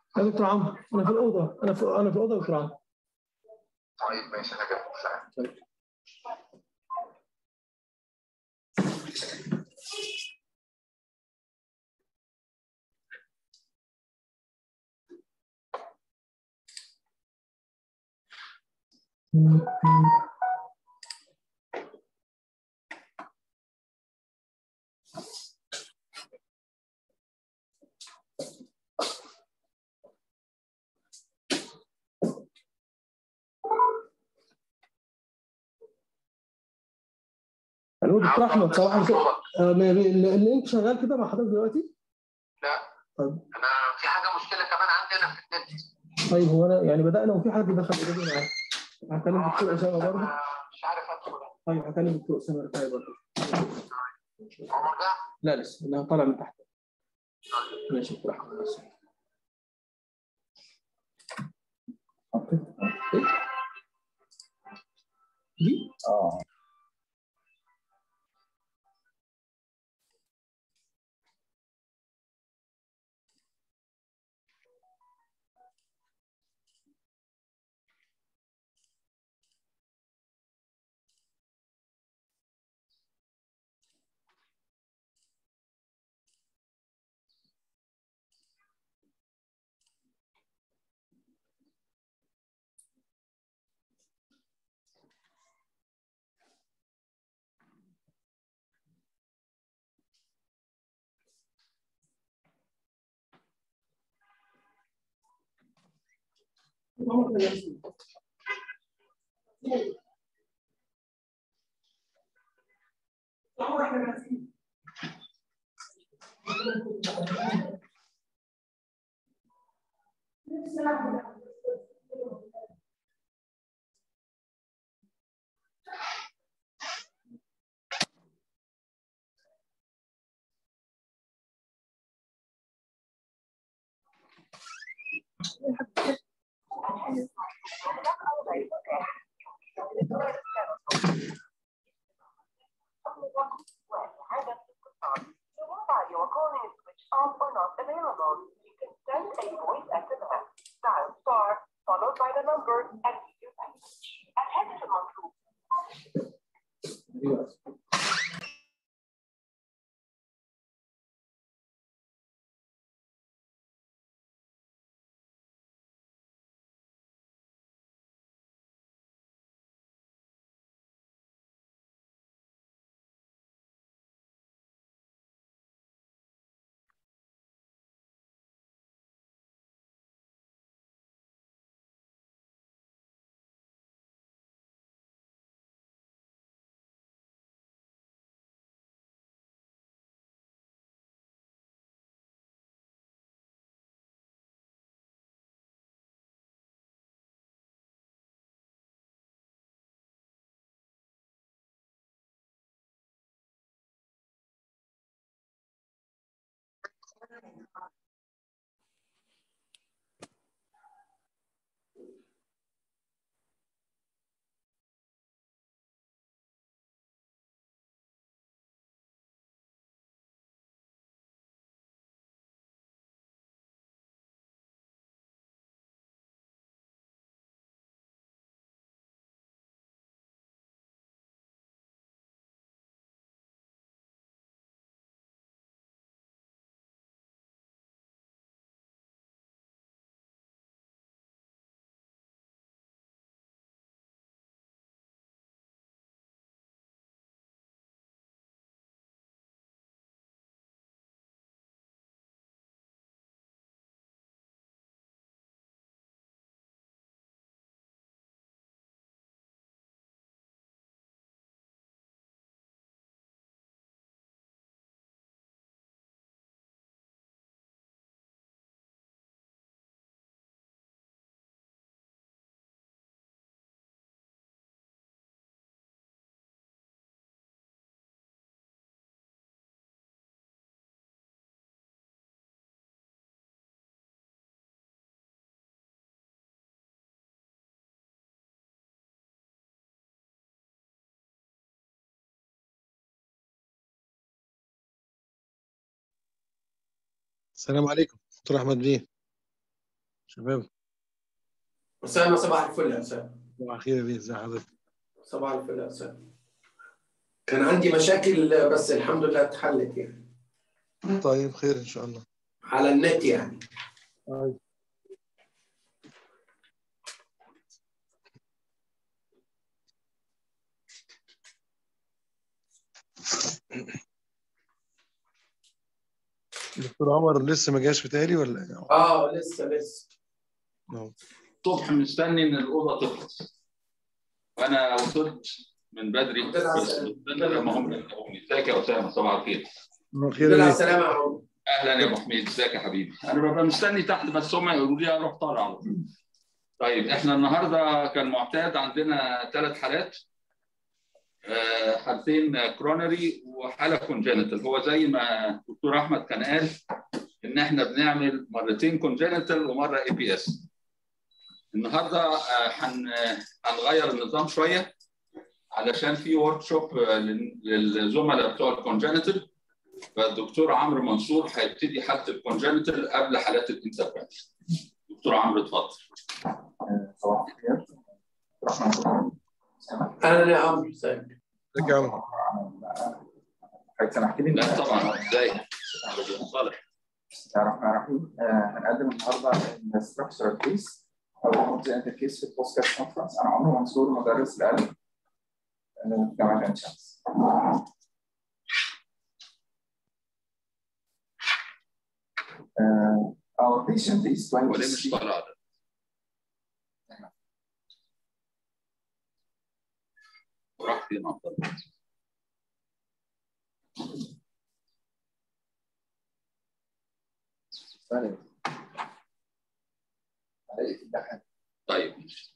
يا دكتور عمرو انا في الاوضه انا في انا في الاوضه يا دكتور عمرو طيب ماشي انا جاي سلام الو دكتور احمد صباح الخير آه، م- م- اللينك شغال كده مع حضرتك دلوقتي لا طيب انا في حاجه مشكله كمان عندي انا في النت طيب هو انا يعني بدانا وفي حد دخل اوريدي معايا هكلم آه، دكتور اسامه أنا برضه مش عارف ادخل طيب هكلم دكتور اسامه رفاعي برضه عمر ده لا لسه انا طالع من تحت ماشي دكتور احمد بس. حطيت حطيت. دي اه Your calling is switched off or not available. You can send a voice SMS, dial star, followed by the number, and leave your message. الهاتف المطلوب ايوه السلام عليكم دكتور احمد بيه شباب أسامة صباح الفل يا أسامة صباح الخير يا بيه ازي حضرتك صباح الفل يا أسامة كان عندي مشاكل بس الحمد لله اتحلت يعني طيب خير ان شاء الله على النت يعني طيب. دكتور عمر لسه ما جاش بتهيألي ولا ايه؟ اه لسه لسه نعم. الصبح مستني ان الاوضه تخلص وانا وصلت من بدري الحمد لله على بس السلامة. مستني لما هم يلقوني ازيك يا اسامه صباح الخير خير الحمد لله على يا بيه السلامة يا عمر اهلا يا ابو حميد ازيك يا حبيبي انا ببقى مستني تحت بس هم يقولوا لي اروح طالع على طول طيب احنا النهارده كان معتاد عندنا ثلاث حالات آه، حالتين كرونري وحاله كونجنتال هو زي ما دكتور احمد كان قال ان احنا بنعمل مرتين كونجنتال ومره اي بي اس النهارده آه، هن- هنغير النظام شويه علشان في ورك شوب للزملاء بتوع الكونجنتال فالدكتور عمرو منصور هيبتدي حاله الكونجنتال قبل حالات الانترفنس دكتور عمرو اتفضل صباح الخير رحمة الله أهلا يا عمرو ازيك ازيك يا عمر حضرتك سمحت لي لا طبعا ازاي صالح بسم الله الرحمن الرحيم آه، هنقدم النهارده الستراكشرال كيس او كونتيننتال كيس في البوست كونفرنس انا عمرو منصور مدرس القلب آه، في جامعه عين شمس آه، Our patient is هو ليه مش 23 طالع ده؟ وراح فين عبد الله؟ ثانية. عليك في الدحيح. طيب ماشي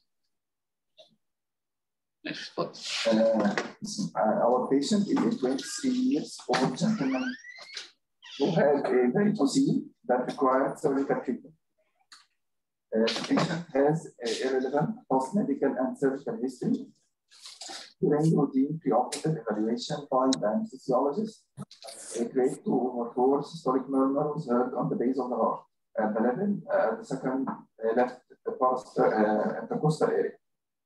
ماشي اتفضل Uh, uh, our patient is a 23 years old gentleman who has a varicocele that required surgical treatment. Uh, the patient has a irrelevant post-medical and surgical history. During routine preoperative evaluation by the anesthesiologist, a grade 2 over 4 systolic murmur was heard on the base of the heart at the level, uh, the second uh, left parast- uh, intercostal area.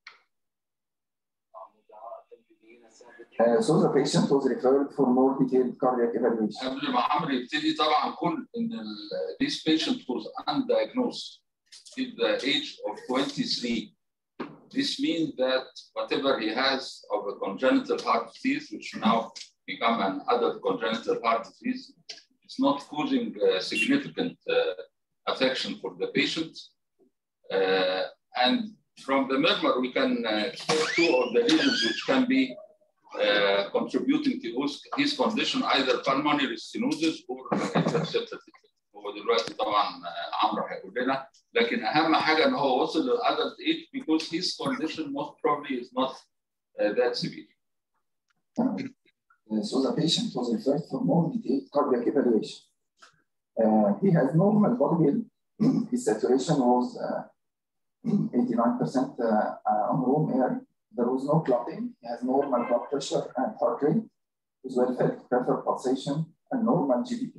Uh, so the patient was referred for more detailed cardiac evaluation. قبل ما عمرو يبتدي طبعا كل ان ال- this patient was undiagnosed at the age of 23. This means that whatever he has of a congenital heart disease, which now become an adult congenital heart disease, it's not causing uh, significant uh, affection for the patient. Uh, and from the murmur, we can uh, expect two of the reasons which can be uh, contributing to his, his condition, either pulmonary stenosis or intercepted. هو دلوقتي طبعا آه، عمرو هيقول لنا لكن اهم حاجه ان هو وصل للادلت ايج because his condition most probably is not uh, that severe. Uh, so the patient was referred for more detailed cardiac evaluation. Uh, he has normal body weight. His saturation was uh, 89% uh, uh, on room air. There was no clotting. He has normal blood pressure and heart rate, as well as preferred pulsation and normal GDP.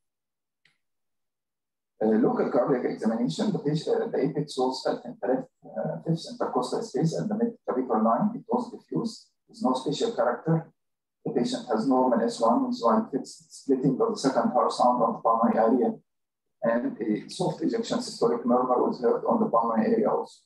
Uh, local cardiac examination, the, patient, uh, the apex was felt in the left uh, fifth intercostal space and the mid-clavicular line. It was diffuse with no spatial character. The patient has normal S1 with wide fixed splitting of the second heart sound on the pulmonary area. And a soft ejection systolic murmur was heard on the pulmonary area also.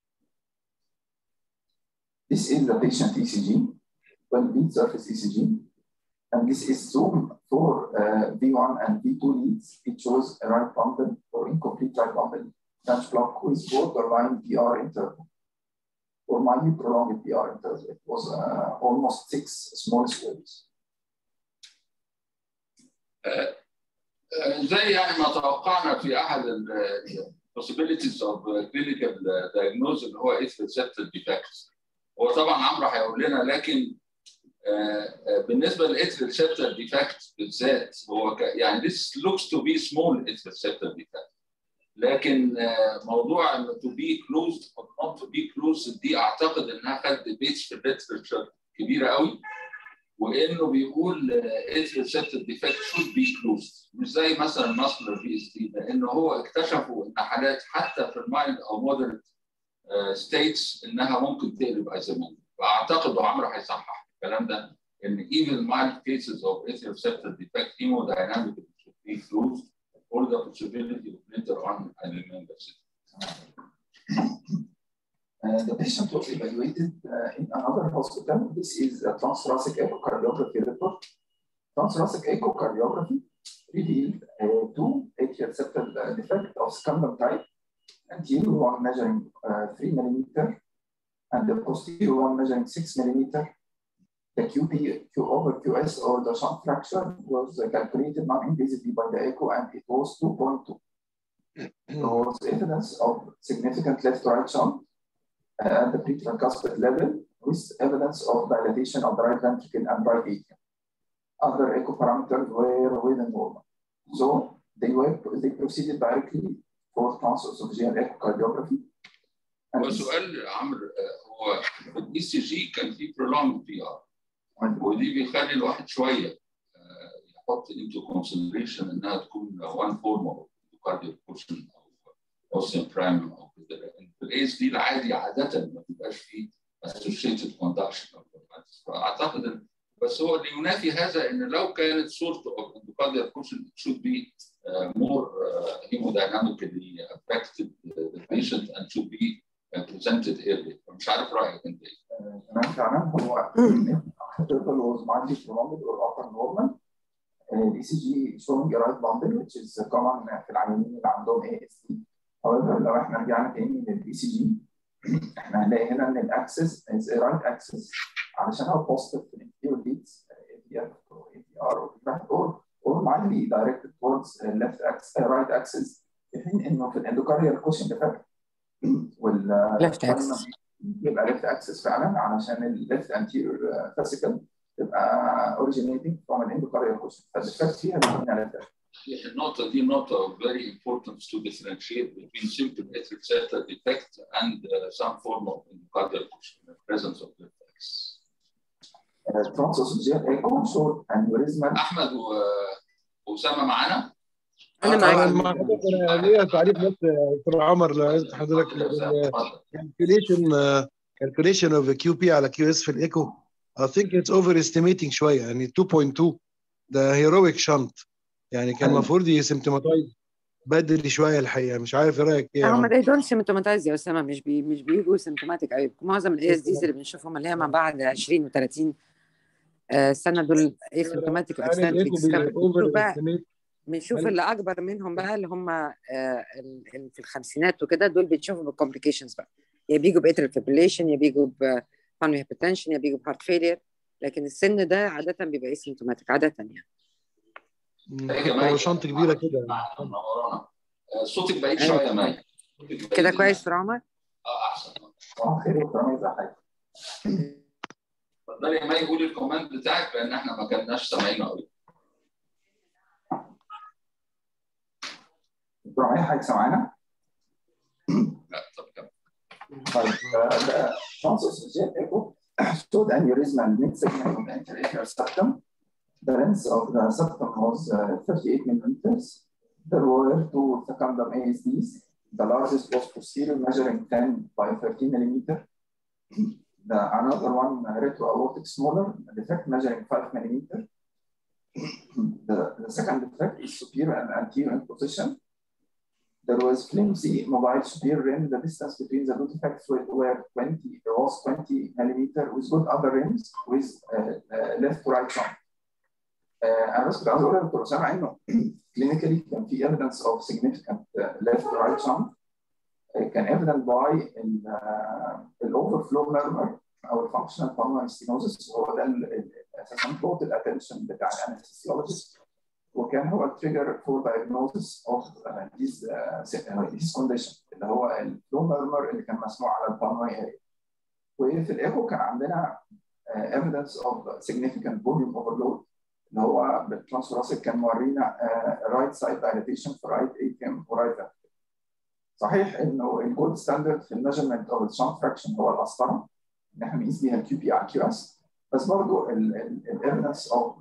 This is the patient ECG, 12 beat surface ECG. And this is zoom for uh, V1 and V2 leads. It shows a right bundle or incomplete right bundle branch block with borderline PR interval. For my prolonged PR interval, it was uh, almost six small squares. آه، آه، زي يعني ما توقعنا في احد ال possibilities of clinical diagnosis اللي هو ايث receptor defects. هو طبعا عمرو هيقول لنا لكن آه، آه، بالنسبه للايث receptor defect بالذات هو ك- يعني this looks to be small eighth receptor defect. لكن آه، موضوع انه to be closed or not to be closed دي اعتقد انها خدت بيتش في الليترشر كبيره قوي وانه بيقول اتش ريسبتور ديفكت شود بي كلوز مش زي مثلا ماسكولار في اس تي لانه هو اكتشفوا ان حالات حتى في المايلد او مودريت ستيتس انها ممكن تقلب ازمات فاعتقد وعمرو هيصحح الكلام ده ان even mild cases of atrial septal defect hemodynamically should be closed or the possibility of later on anemia Uh, the patient was evaluated uh, in another hospital. This is a transthoracic echocardiography report. Transthoracic echocardiography revealed uh, two atrial septal uh, defect of scandal type, anterior one measuring uh, 3 millimeter, and the posterior one measuring 6 millimeter. The QP, Q over QS or the shunt fracture was uh, calculated non-invasively by the echo and it was 2.2. There was evidence of significant left-right shunt at the pretricuspid level with evidence of dilatation of the right ventricle and right atrium. Other echo parameters were within normal. So they were they proceeded directly for transesophageal echocardiography. And هو سؤال عمرو آه، هو في الاي سي جي كان في prolonged بي ار ودي بيخلي الواحد شويه آه، يحط into consideration انها تكون one form of cardiac portion او اوسيان برايم او كده لكن في الاي اس دي العادي عاده ما بيبقاش فيه associated conduction of the فاعتقد إن- بس هو اللي ينافي هذا ان لو كانت صورته of endocardial portion it should be uh, more uh, hemodynamically affected the patient and should be uh, presented early مش عارف رايك انت ايه تمام فعلا هو التوتال was mildly prolonged or upper normal. الاي سي جي showing a right bundle which is common في العيانين اللي عندهم اي اس دي. However لو احنا رجعنا تاني للاي سي جي احنا هنلاقي هنا ان الاكسس is a right axis علشان هو positive في الانتيريور leads AVF or AVR or feedback or or mildly directed towards uh, left axis uh, right axis في حين انه في الاندوكارديال كوشن ديفكت وال Left axis. يبقى ليفت اكسس فعلا علشان الليفت انتيريور فاسيكال تبقى originating from an endocardial cushion فالديفكت فيها بيكون left axis. النقطة دي نقطة very important to differentiate between simple atrial septal defect and uh, some form of endocardial cushion, the presence of left axis. transesophageal echo showed aneurysmal أحمد و- وأسامة معانا؟ أنا آه، معاك. طبعاً. مع حضرتك انا ليا تعريف بس دكتور عمر لو عايز حضرتك اتفضل يا أسامة، اتفضل. calculation calculation of QP على QS في الايكو I think it's overestimating شويه يعني 2.2 ده هيرويك شنط يعني كان أيوة. المفروض يسمتماتايز بدري شويه الحقيقه مش عارف ايه رايك ايه يا هم عمر they don't symptomatize يا اسامه مش بي مش بيجوا سيمتوماتيك قوي معظم الاي اس ديز اللي بنشوفهم اللي هي ما بعد 20 و30 سنه دول اي سيمتوماتيك يعني الايكو واكسنتريك اوفر بنشوف بقى استيميت بنشوف هل- اللي اكبر منهم بقى اللي هم آه، ال- ال- في الخمسينات وكده دول بنشوفهم بالكومبليكيشنز بقى يا بيجوا باتريال فيبريليشن يا بيجوا بانوي هيبرتنشن يا بيجوا بهارت فيلير لكن السن ده عاده بيبقى اسيمتوماتيك عاده يعني هيك يا مي. هو شنط كبيره كده منورانا. آه، صوتك بعيد أيوة. شوية يا مي. صوتك بعيد. كده كويس دكتور عمر اه احسن اه خير وترميز يا حاجه اتفضلي يا مي قولي الكومنت بتاعك لان احنا ما كناش سامعينه قوي دكتور اي حاجه سامعانا؟ لا طب كمل. طيب uh, the transesophageal echo showed aneurysmal mid-segment of the anterior septum. The length of the septum was uh, 38 millimeters. There were two secundum ASDs. The largest was posterior, measuring 10 by 13 millimeter. The another one uh, retroaortic smaller, defect measuring 5 millimeter. the, the second defect is superior and anterior in position. There was flimsy mobile superior rim. The distance between the two defects were, were 20, it was 20 millimeter with good other rims with uh, uh, left to right side. Uh, انا بس كنت عايز اقول لدكتور اسامه انه كلينيكالي كان في evidence of significant uh, left to right shunt uh, كان evident by الاوفرفلو ميرمر او الفانكشنال pulmonary stenosis هو ده ال- ال- اساسا بلوت الاتنشن بتاع الانستيولوجيست وكان هو التريجر فور diagnosis of uh, this uh, this condition اللي هو الفلو ميرمر اللي كان مسموع على البالمونري اريا وفي الايكو كان عندنا uh, evidence of significant volume overload اللي هو بالترانسوراسيك كان مورينا رايت سايد dilatation في رايت اتريوم ورايت صحيح انه الجولد ستاندرد في الميجرمنت اوف الشانت فراكشن هو القسطره ان احنا نقيس بيها الكيو بي على الكيو اس بس برضه الايفيدنس اوف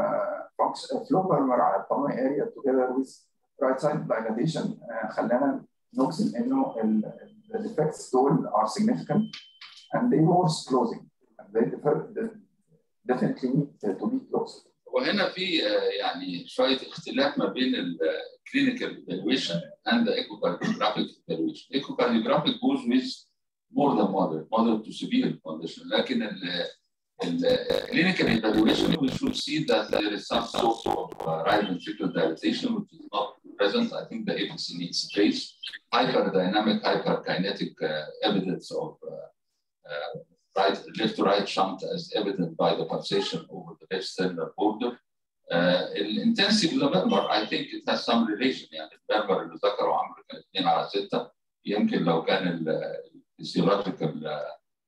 فلو ميرمر على البالمي اريا together with right side dilatation uh, خلانا نجزم انه the defects دول are significant and they worse closing and they defer- definitely need to be closed. وهنا في آه، يعني شويه اختلاف ما بين الكلينيكال ايفالويشن اند ايكوكارديوجرافيك ايفالويشن. ايكوكارديوجرافيك goes with more than moderate, moderate to severe condition. لكن الكلينيكال evaluation we should see that there is some sort of uh, right ventricular dilatation which is not present. I think the APC needs space. Hyperdynamic, hyperkinetic uh, evidence of uh, uh, right left to right shunt as evident by the pulsation over the left sternal border. Uh, الانتنسيف للمرمر I think it has some relation يعني المرمر اللي ذكره عمرو كان 2 على 6 يمكن لو كان الفيسيولوجيكال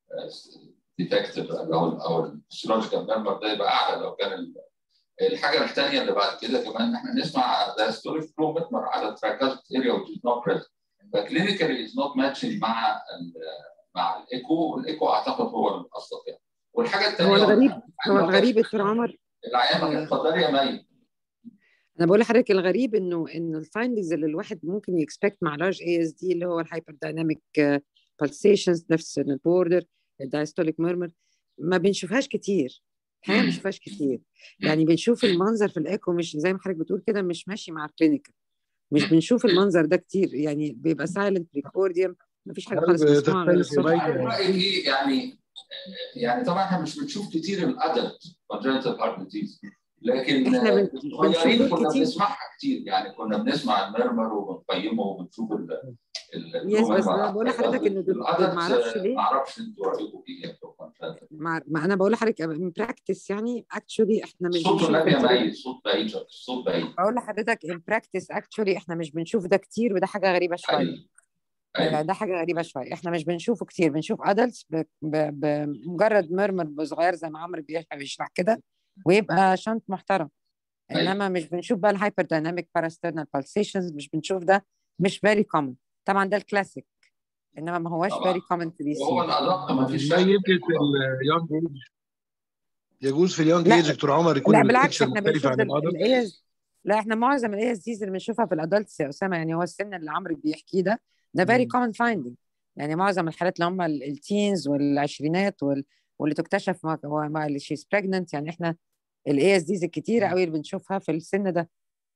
ديتكتيف اللي هو او الفيسيولوجيكال مرمر ده يبقى اعلى لو كان ال- الحاجه الثانيه اللي بعد كده كمان احنا نسمع ده ستوري فلو متمر على التراكاست اريا which is not present. فكلينيكالي is not matching مع ال مع الايكو والايكو اعتقد هو الاصل يعني والحاجه الثانيه هو الغريب هو الغريب دكتور عمر العيان ما كان اتفضلي يا مي انا بقول لحضرتك الغريب انه انه الفايندنجز اللي الواحد ممكن يكسبكت مع لارج اي اس دي اللي هو الهايبر دايناميك بالسيشنز نفس البوردر الدايستوليك ميرمر ما بنشوفهاش كتير الحقيقه ما بنشوفهاش كتير يعني بنشوف المنظر في الايكو مش زي ما حضرتك بتقول كده مش ماشي مع الكلينيكال مش بنشوف المنظر ده كتير يعني بيبقى سايلنت بريكورديوم ما فيش حاجه خالص مسموعه غير تختلف يا الصوت مي. عارف رايي ايه يعني يعني طبعا احنا مش بنشوف كتير الادلت congenital heart disease لكن إحنا بن- الصغيرين بنشوف كنا كتير. بنسمعها كتير يعني كنا بنسمع المرمر وبنقيمه وبنشوف ال ال- يس بس المرمر انا بقول لحضرتك انه دول- الادلت ما اعرفش ليه ما اعرفش انتوا رايكم ايه في congenital. مع ما انا بقول لحضرتك من براكتس يعني اكشولي احنا مش صوته بنشوف نبي يا ده كتير. مي صوت بعيد صوت بعيد بقول لحضرتك ان براكتس اكشولي احنا مش بنشوف ده كتير وده حاجه غريبه شويه ايوه ايوه ده حاجه غريبه شويه احنا مش بنشوفه كتير بنشوف ادلتس بمجرد مرمر صغير زي ما عمرو بيشرح- بيشرح كده ويبقى شنط محترم أيوة. انما مش بنشوف بقى الهايبر دايناميك باراسترنال بالسيشنز مش بنشوف ده مش فيري كومن طبعا ده الكلاسيك انما ما هواش طبعاً. فيري كومن تو بي وهو سين الادق ما فيش ده شك يمكن في اليونج ايج يجوز في اليونج لا. ايج دكتور عمر يكون لا بالعكس البيكتشر احنا مختلفه بنشوف عن ده الادلت الايز لا احنا معظم الايز ديز اللي بنشوفها في الادلتس يا اسامه يعني هو السن اللي عمرو بيحكيه ده ده فيري مم. كومن فايندنج يعني معظم الحالات اللي هم التينز والعشرينات وال... واللي تكتشف ما هو ما اللي شيز بريجننت يعني احنا الاي اس ديز الكتيره قوي اللي بنشوفها في السن ده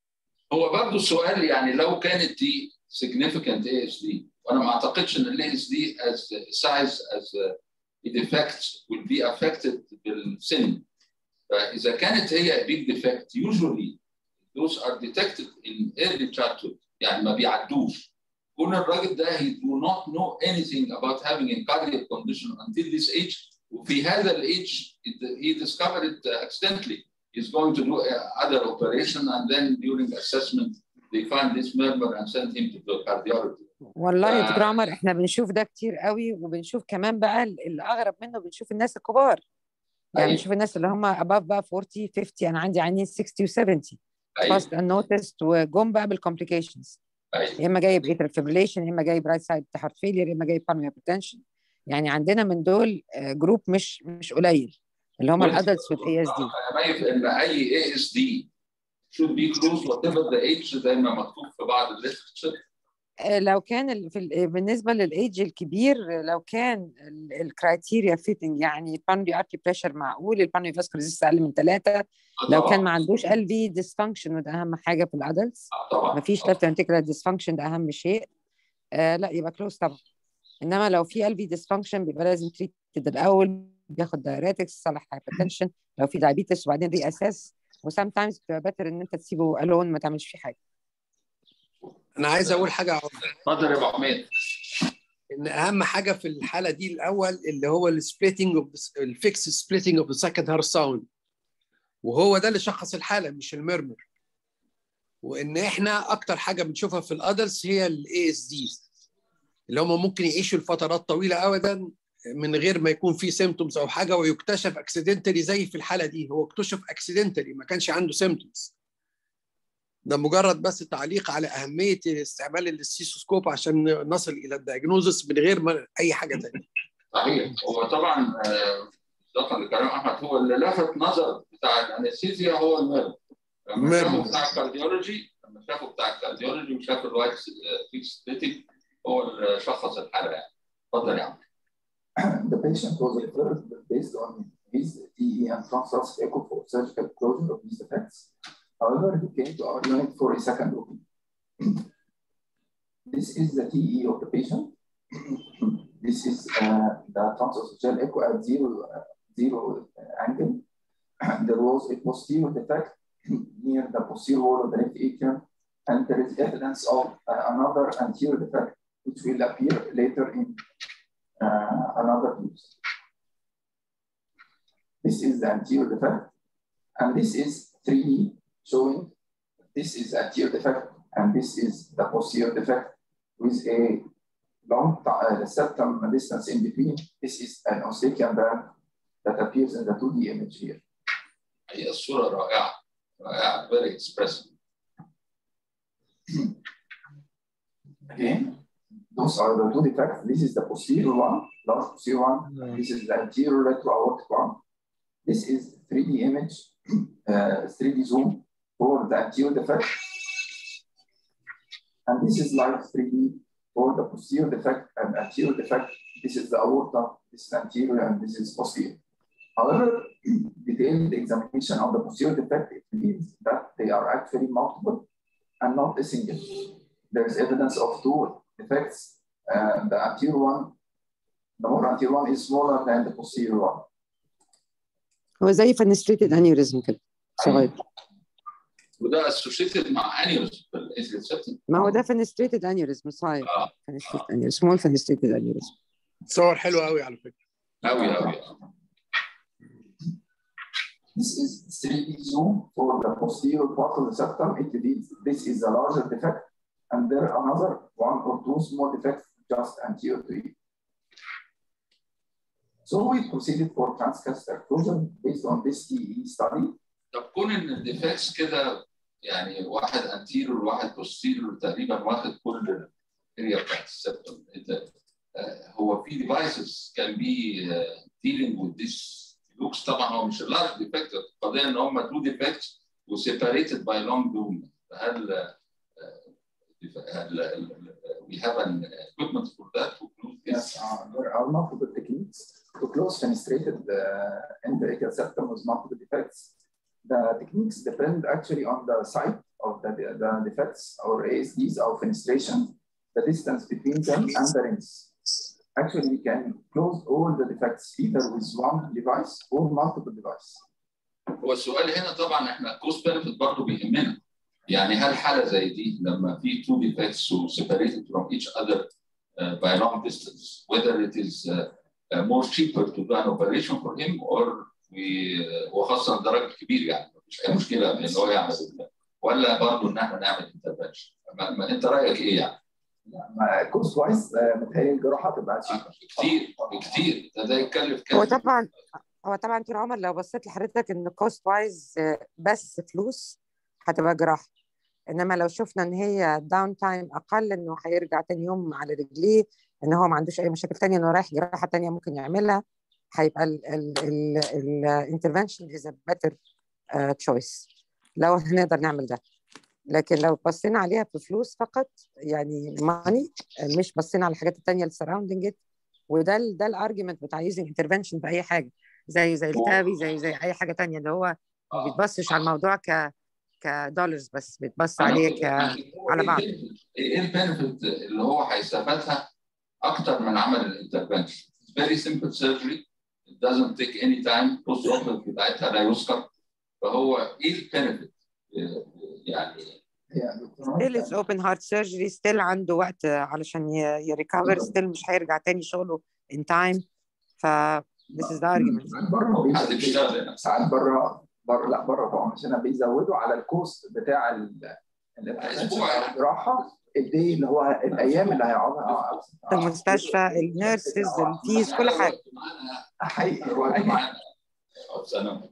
هو برضه السؤال يعني لو كانت دي significant ASD وانا ما اعتقدش ان ال ASD as size as a defect will be affected بالسن فاذا كانت هي big defect usually those are detected in early childhood يعني ما بيعدوش كون الراجل ده he do not know anything about having a cardiac condition until this age وفي هذا الايدج he discovered it accidentally he's going to do other operation and then during assessment they find this murmur and send him to the cardiologist. والله يا ف- دكتور عمر احنا بنشوف ده كتير قوي وبنشوف كمان بقى ال- الاغرب منه بنشوف الناس الكبار يعني أيوة. بنشوف الناس اللي هم above بقى 40 50 انا عندي عينين 60 و 70 أيوة. فاست unnoticed وجم بقى بالكومبليكيشنز أيوة. يا اما جايب atrial fibrillation يا اما جايب رايت سايد هارت فيلير يا اما جايب pulmonary hypertension يعني عندنا من دول جروب مش مش قليل اللي هم وأنت- الادلتس والاي اس دي انا مايف ان اي ASD should be closed whatever the age زي ما مكتوب في بعض الليترشر لو كان ال- في ال- بالنسبه للايدج الكبير لو كان الكرايتيريا فيتنج يعني البانري ارتي بريشر معقول البانري فاسكولار ريزيست اقل من ثلاثه لو كان ما عندوش ال في ديسفانكشن وده اهم حاجه في الادلتس طبعا ما فيش ليفت ventricular ديسفانكشن ده اهم شيء آه لا يبقى كلوز طبعا انما لو في ال في ديسفانكشن بيبقى لازم تريتد الاول بياخد دايريتكس صلح هايبرتنشن لو في دايابيتس وبعدين ري اساس وسام تايمز بتبقى بيتر ان انت تسيبه الون ما تعملش فيه حاجه انا عايز اقول حاجه عن- اتفضل يا ابو حميد ان اهم حاجه في الحاله دي الاول اللي هو السبليتنج اوف الفيكس سبليتنج اوف ذا سكند هارت ساوند وهو ده اللي شخص الحاله مش المرمر وان احنا اكتر حاجه بنشوفها في الادلتس هي الاي اس دي اللي هم ممكن يعيشوا لفترات طويله ابدا من غير ما يكون في سيمتومز او حاجه ويكتشف اكسيدنتالي زي في الحاله دي هو اكتشف اكسيدنتالي ما كانش عنده سيمتومز ده مجرد بس تعليق على اهميه استعمال الاستيثوسكوب عشان نصل الى الدياجنوزس من غير ما اي حاجه تانية صحيح هو طبعا آه، اطلاقا لكلام احمد هو اللي لفت نظر بتاع الانستيزيا هو الميرور لما ميرور. شافوا بتاع الكارديولوجي لما شافوا بتاع الكارديولوجي وشاف الوايت فيكس سبليتنج هو اللي شخص الحاله يعني اتفضل يا عم the patient was referred based on his TE and transverse echo for surgical closure of these defects. However, he came to our unit for a second opinion. this is the TE of the patient. this is uh, the transesophageal echo at zero, uh, zero uh, angle. there was a posterior defect near the posterior wall of the left atrium, and there is evidence of uh, another anterior defect, which will appear later in uh, another use. This is the anterior defect, and this is 3D showing this is anterior defect, and this is the posterior defect with a long ti- uh, septum distance in between. This is an Eustachian band that appears in the 2D image here. هي الصوره رائعه رائعه very expressive Again, those are the two defects. This is the posterior one, large posterior one. This is the anterior retroaortic one. This is 3D image, uh, 3D zoom for the anterior defect. And this is live 3D for the posterior defect and anterior defect. This is the aorta, this is anterior, and this is posterior. However, detailed examination of the posterior defect it reveals that they are actually multiple and not a single. There is evidence of two defects. Uh, the anterior one, the more anterior one is smaller than the posterior one. هو زي فنستريتد انيوريزم كده صغير وده اسوشيتد مع انيوز في الانسلين سيتنج ما هو ده فنستريتد انيوريزم صغير اه فنستريتد انيوريزم سمول فنستريتد انيوريزم صور حلو قوي على فكره قوي قوي This is 3D zoom for the posterior part of the septum. It reveals this is a larger defect, and there are another one or two small defects just anterior to it. So we proceeded for transcaster closure based on this TE study. طب كون ان الديفكتس كده يعني واحد انتيرور وواحد بوستيرور تقريبا واخد كل الاريا بتاعت السبتم هو في ديفايسز كان بي ديلينج وذ ذيس لوكس طبعا هو مش اللارج ديفكت القضيه ان هم تو ديفكتس وسيبريتد باي لونج دوم هل هل we have an equipment for that to close this? Yes, uh, there are multiple techniques to close fenestrated uh, endotracheal septum with multiple defects. The techniques depend actually on the site of the, the defects or ASDs or fenestration, the distance between them and the rings. Actually, we can close all the defects either with one device or multiple devices. هو السؤال هنا طبعا احنا الكوست بنفيت برضه بيهمنا يعني هل حاله زي دي لما في two defects so separated from each other uh, by long distance whether it is uh, uh, more cheaper to do an operation for him or we uh, وخاصه الدرجه الكبير يعني مفيش اي مشكله ان هو يعمل ال- ولا برضه ان احنا نعمل انترفنشن انت رايك ايه يعني؟ كوست وايز متهيألي الجراحه تبقى cheaper. كتير كتير ده ده يتكلف كام؟ هو طبعا هو طبعا طول عمر لو بصيت لحضرتك ان كوست وايز بس فلوس هتبقى جراحه انما لو شفنا ان هي داون تايم اقل انه هيرجع تاني يوم على رجليه ان هو ما عندوش اي مشاكل تانية انه رايح جراحه تانية ممكن يعملها هيبقى الانترفنشن از بيتر تشويس لو هنقدر نعمل ده لكن لو بصينا عليها في فلوس فقط يعني ماني مش بصينا على الحاجات التانية السراوندنج وده ال- ده الارجيومنت بتاع يوزنج انترفنشن في اي حاجه زي زي التابي زي زي اي حاجه تانية اللي هو ما بيتبصش على الموضوع ك كدولارز بس بيتبص عليه ك على بعض ايه البنفيت اللي هو هيستفادها اكتر من عمل الانترفنشن فيري سمبل سيرجري it doesn't take any time بوست اوبريت بتاعتها لا يذكر فهو ايه البنفيت يعني هي ستيل از اوبن هارت سيرجري ستيل عنده وقت علشان يريكفر ستيل مش هيرجع تاني شغله ان تايم ف this is the argument ساعات بره حد بيشتغل هنا ساعات بره بره لا بره طبعا مش هنا بيزودوا على الكوست بتاع ال- أسبوع. ال- الجراحه الدي اللي هو الايام اللي هيقعدها المستشفى النيرسز الفيز كل حاجه حقيقي هو معانا حقيقي. معانا سلام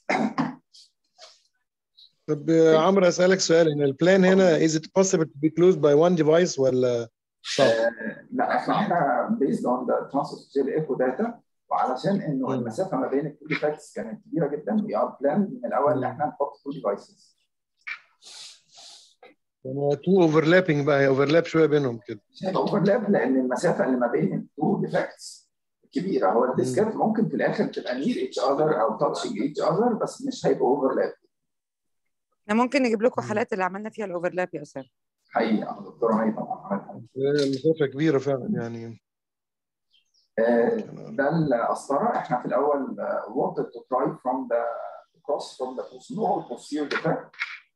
طب آه، عمرو اسالك سؤال ان البلان هنا is it possible to be closed by one device ولا صعب؟ آه، لا احنا احنا based on the transosophageal echo data وعلشان انه مم. المسافه ما بين التو ديفكتس كانت كبيره جدا وي ار بلان من الاول ان مم. احنا نحط تو ديفايسز تو اوفرلابنج بقى اوفرلاب شويه بينهم كده مش هيبقى اوفرلاب لان المسافه اللي ما بين التو ديفكتس كبيره هو الديسكات ممكن في الاخر تبقى نير اتش اذر او تاتشنج اتش اذر بس مش هيبقى اوفرلاب احنا ممكن نجيب لكم مم. حالات اللي عملنا فيها الاوفرلاب يا اسامه حقيقه دكتوره مي طبعا عملها. المسافه كبيره فعلا يعني آه، ده القسطره احنا في الاول uh, wanted to try from the cross from the small posterior defect